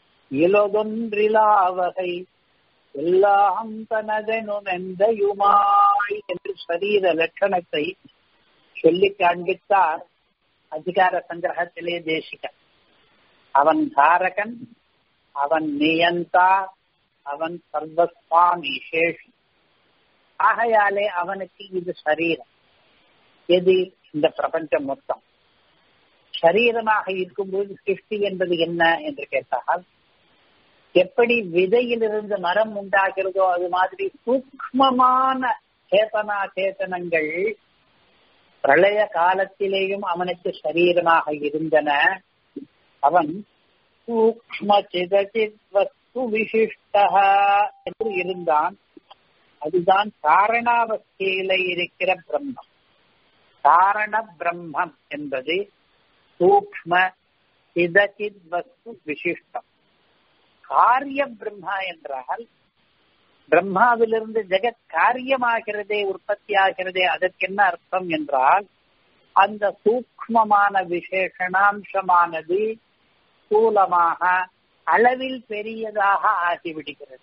இலதொன்றிலாவகை எல்லாம் தனதெனும் எந்தையுமாய் என்று சரீர லட்சணத்தை சொல்லி காண்பித்தார் அதிகார சங்கிரகத்திலே தேசிக அவன் தாரகன் அவன் நியந்தா அவன் சர்வஸ்வாமி சேஷி ஆகையாலே அவனுக்கு இது சரீரம் எது இந்த பிரபஞ்சம் மொத்தம் சரீரமாக இருக்கும்போது சிருஷ்டி என்பது என்ன என்று கேட்டால் எப்படி விதையிலிருந்து மரம் உண்டாகிறதோ அது மாதிரி சூக்மமான சேதனா சேதனங்கள் பிரளய காலத்திலேயும் அவனுக்கு சரீரமாக இருந்தன அவன் சூக்ம சிதச்சித் வஸ்து விசிஷ்ட என்று இருந்தான் அதுதான் காரணாவஸ்தையில இருக்கிற பிரம்மம் காரண பிரம்மம் என்பது சூக்ம சிதச்சித் வஸ்து விசிஷ்டம் காரிய பிரம்மா என்றால் பிரம்மாவிலிருந்து ஜெகத் காரியமாகிறதே உற்பத்தி ஆகிறதே அதற்கு என்ன அர்த்தம் என்றால் அந்த சூக்மமான விசேஷணாம்சமானது ஸ்தூலமாக அளவில் பெரியதாக ஆகிவிடுகிறது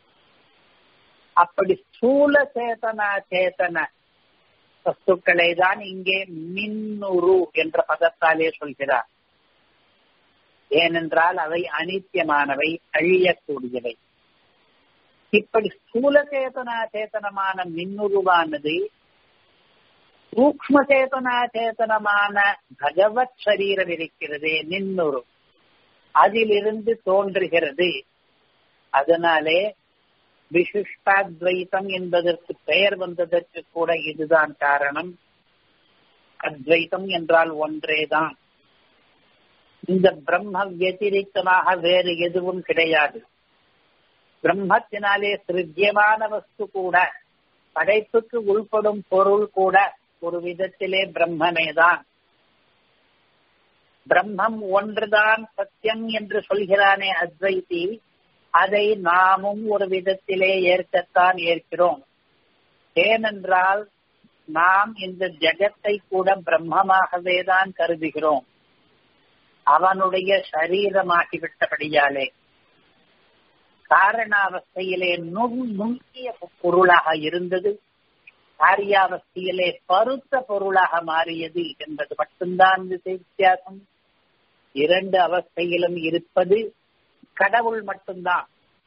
அப்படி ஸ்தூல சேதனா சேதன வஸ்துக்களை தான் இங்கே மின்னுரு என்ற பதத்தாலே சொல்கிறார் ஏனென்றால் அவை அனித்தியமானவை அழியக்கூடியவை இப்படி ஸ்தூல சேதனா சேதனமான மின்னுருவானது சூக்ம சேதனா சேதனமான பகவத் சரீரம் இருக்கிறது நின்னுரு அதிலிருந்து தோன்றுகிறது அதனாலே விசிஷ்டாத்வைத்தம் என்பதற்கு பெயர் வந்ததற்கு கூட இதுதான் காரணம் அத்வைத்தம் என்றால் ஒன்றேதான் இந்த பிரம்ம வத்திரிக்தமாக வேறு எதுவும் கிடையாது பிரம்மத்தினாலே சிருத்தியமான வஸ்து கூட படைப்புக்கு உள்படும் பொருள் கூட ஒரு விதத்திலே பிரம்மனேதான் பிரம்மம் ஒன்றுதான் சத்தியம் என்று சொல்கிறானே அத்வைத்தி அதை நாமும் ஒரு விதத்திலே ஏற்கத்தான் ஏற்கிறோம் ஏனென்றால் நாம் இந்த ஜகத்தை கூட பிரம்மமாகவே தான் கருதுகிறோம் அவனுடைய சரீரமாகிவிட்டபடியாலே காரணாவஸ்தையிலே நுண் நுண்ணிய பொருளாக இருந்தது காரியாவஸ்தையிலே பருத்த பொருளாக மாறியது என்பது மட்டும்தான் வித்தியாசம் இரண்டு அவஸ்தையிலும் இருப்பது கடவுள் மட்டும்தான்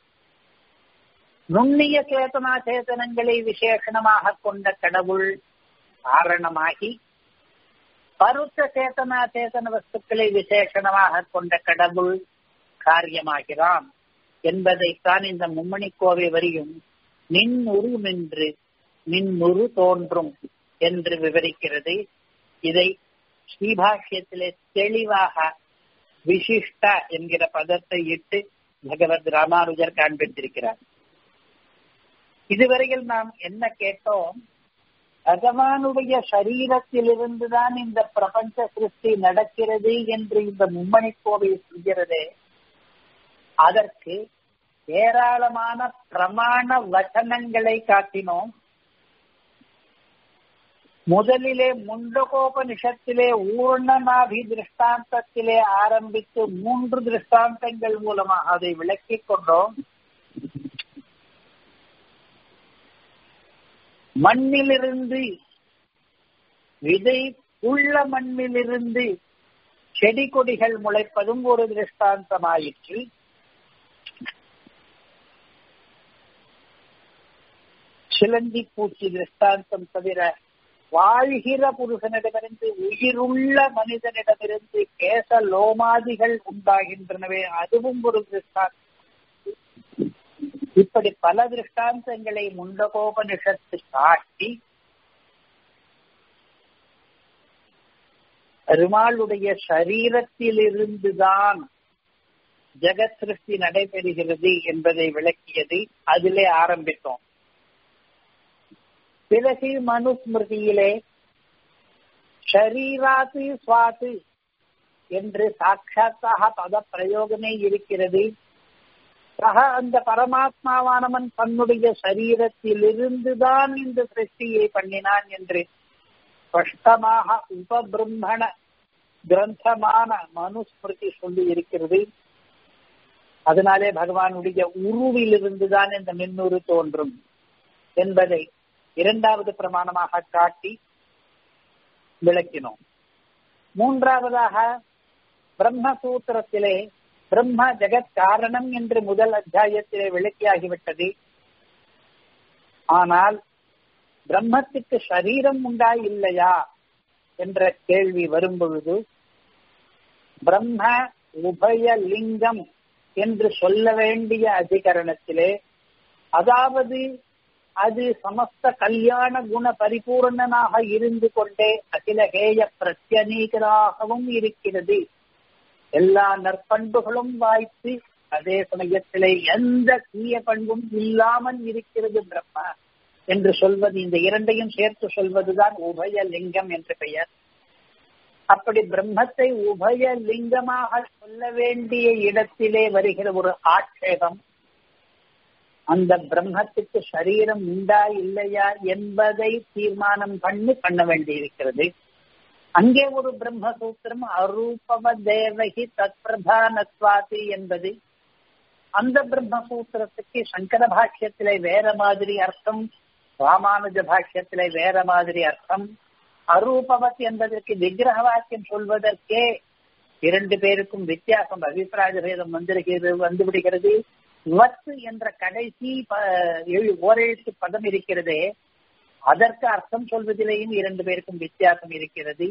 நுண்ணிய சேதனா சேதனங்களை விசேஷணமாக கொண்ட கடவுள் காரணமாகி பருத்த சேதனா சேதன வஸ்துக்களை விசேஷணமாக கொண்ட கடவுள் காரியமாகிறான் என்பதைத்தான் இந்த மும்மணி கோவை வரியும் நின்னுரு நின்று நின்னுரு தோன்றும் என்று விவரிக்கிறது இதை ஸ்ரீபாஷ்யத்திலே தெளிவாக விசிஷ்ட என்கிற பதத்தை இட்டு பகவத் ராமானுஜர் காண்பித்திருக்கிறார் இதுவரையில் நாம் என்ன கேட்டோம் பகவானுடைய சரீரத்திலிருந்துதான் இந்த பிரபஞ்ச சிருஷ்டி நடக்கிறது என்று இந்த மும்மணி கோவை சொல்கிறதே அதற்கு ஏராளமான பிரமாண வச்சனங்களை காட்டினோம் முதலிலே முண்டகோபனிஷத்திலே ஊர்ணநாபி திருஷ்டாந்தத்திலே ஆரம்பித்து மூன்று திருஷ்டாந்தங்கள் மூலமாக அதை விளக்கிக் கொண்டோம் மண்ணிலிருந்து விதை உள்ள மண்ணிலிருந்து செடி கொடிகள் முளைப்பதும் ஒரு திருஷ்டாந்தமாயிற்று சிலந்தி பூச்சி திருஷ்டாந்தம் தவிர வாழ்கிற புருஷனிடமிருந்து உயிருள்ள மனிதனிடமிருந்து கேச லோமாதிகள் உண்டாகின்றனவே அதுவும் ஒரு திருஷ்டாந்தம் இப்படி பல திருஷ்டாந்தங்களை முண்டகோபனிஷத்து காட்டி பெருமாளுடைய சரீரத்திலிருந்துதான் ஜெகத் சிருஷ்டி நடைபெறுகிறது என்பதை விளக்கியது அதிலே ஆரம்பித்தோம் பிறகு மனுஸ்மிருதியிலே ஷரீராத்து சுவாத்து என்று சாட்சாத்தாக பத பிரயோகமே இருக்கிறது சக அந்த பரமாத்மாவானவன் தன்னுடைய சரீரத்திலிருந்துதான் இந்த சிருஷ்டியை பண்ணினான் என்று ஸ்பஷ்டமாக உபபிரம்மண கிரந்தமான மனுஸ்மிருதி சொல்லி இருக்கிறது அதனாலே பகவானுடைய உருவிலிருந்துதான் இந்த மின்னுரு தோன்றும் என்பதை இரண்டாவது பிரமாணமாக காட்டி விளக்கினோம் மூன்றாவதாக பிரம்மசூத்திரத்திலே பிரம்ம ஜெகத் காரணம் என்று முதல் அத்தியாயத்திலே விளக்கியாகிவிட்டது ஆனால் பிரம்மத்துக்கு சரீரம் உண்டா இல்லையா என்ற கேள்வி வரும் பொழுது பிரம்ம உபய லிங்கம் என்று சொல்ல வேண்டிய அதிகரணத்திலே அதாவது அது சமஸ்த கல்யாண குண பரிபூர்ணனாக இருந்து கொண்டே அகிலகேய பிரத்யநீகராகவும் இருக்கிறது எல்லா நற்பண்புகளும் வாய்த்து அதே சமயத்திலே எந்த தீய பண்பும் இல்லாமல் இருக்கிறது பிரம்மா என்று சொல்வது இந்த இரண்டையும் சேர்த்து சொல்வதுதான் உபய லிங்கம் என்று பெயர் அப்படி பிரம்மத்தை உபய லிங்கமாக சொல்ல வேண்டிய இடத்திலே வருகிற ஒரு ஆட்சேபம் அந்த பிரம்மத்துக்கு சரீரம் உண்டா இல்லையா என்பதை தீர்மானம் பண்ணி பண்ண வேண்டியிருக்கிறது அங்கே ஒரு பிரம்மசூத்திரம் அரூபம தேவகி தத்பிரதானத்வாதி என்பது அந்த பிரம்மசூத்திரத்துக்கு சங்கர பாஷ்யத்திலே வேற மாதிரி அர்த்தம் ராமானுஜ பாஷ்யத்திலே வேற மாதிரி அர்த்தம் அரூபவத் என்பதற்கு விக்கிரக வாக்கியம் சொல்வதற்கே இரண்டு பேருக்கும் வித்தியாசம் அபிப்பிராய பேதம் வந்திருக்கிறது வந்துவிடுகிறது வத்து என்ற கடைசி ஓரெழுத்து பதம் இருக்கிறதே அதற்கு அர்த்தம் சொல்வதிலேயும் இரண்டு பேருக்கும் வித்தியாசம் இருக்கிறது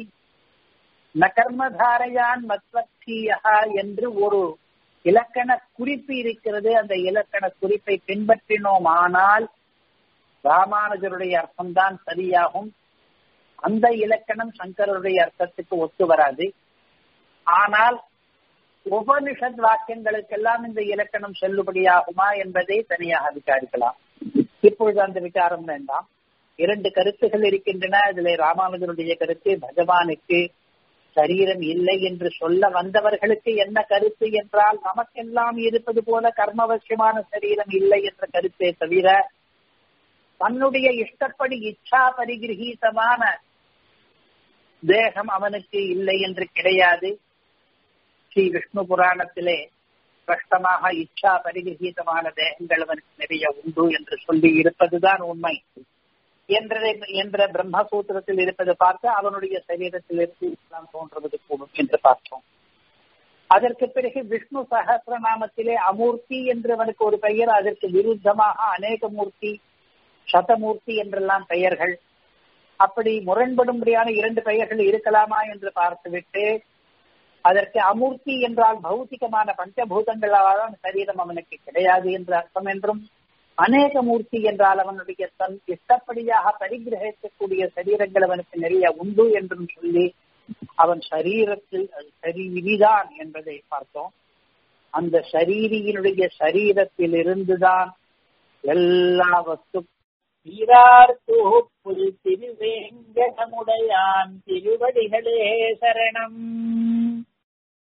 நகர்மதாரையான் மத்வக்தியா என்று ஒரு இலக்கண குறிப்பு இருக்கிறது அந்த இலக்கண குறிப்பை பின்பற்றினோம் ஆனால் ராமானுஜருடைய அர்த்தம்தான் சரியாகும் அந்த இலக்கணம் சங்கருடைய அர்த்தத்துக்கு ஒத்து வராது ஆனால் உபனிஷத் வாக்கியங்களுக்கெல்லாம் இந்த இலக்கணம் செல்லுபடியாகுமா என்பதை தனியாக விசாரிக்கலாம் இப்பொழுது அந்த விசாரம் வேண்டாம் இரண்டு கருத்துகள் இருக்கின்றன அதிலே ராமானுஜருடைய கருத்து பகவானுக்கு சரீரம் இல்லை என்று சொல்ல வந்தவர்களுக்கு என்ன கருத்து என்றால் நமக்கெல்லாம் இருப்பது போல கர்மவசியமான சரீரம் இல்லை என்ற கருத்தே தவிர தன்னுடைய இஷ்டப்படி இச்சா பரிகிரகீதமான தேகம் அவனுக்கு இல்லை என்று கிடையாது ஸ்ரீ விஷ்ணு புராணத்திலே ஸ்பஷ்டமாக இச்சா பரிகிரகீதமான தேகங்கள் அவனுக்கு நிறைய உண்டு என்று சொல்லி இருப்பதுதான் உண்மை என்றதை என்ற பிரம்மசூத்திரத்தில் இருப்பதை பார்த்து அவனுடைய சரீரத்திலிருந்து இஸ்லாம் தோன்றுவது கூடும் என்று பார்த்தோம் அதற்கு பிறகு விஷ்ணு சகசிரநாமத்திலே அமூர்த்தி என்று அவனுக்கு ஒரு பெயர் அதற்கு விருத்தமாக அநேக மூர்த்தி சதமூர்த்தி என்றெல்லாம் பெயர்கள் அப்படி முரண்படும்படியான இரண்டு பெயர்கள் இருக்கலாமா என்று பார்த்துவிட்டு அதற்கு அமூர்த்தி என்றால் பௌத்திகமான பஞ்சபூதங்களால் சரீரம் அவனுக்கு கிடையாது என்று அர்த்தம் என்றும் அநேக மூர்த்தி என்றால் அவனுடைய தன் இஷ்டப்படியாக பரிகிரகிக்கக்கூடிய சரீரங்கள் அவனுக்கு நிறைய உண்டு என்றும் சொல்லி அவன் சரீரத்தில் சரி விதிதான் என்பதை பார்த்தோம் அந்த சரீரியினுடைய சரீரத்தில் இருந்துதான் எல்லா வஸ்து ஈரார் புல் திருவேங்கடமுடையான் திருவடிகளே சரணம்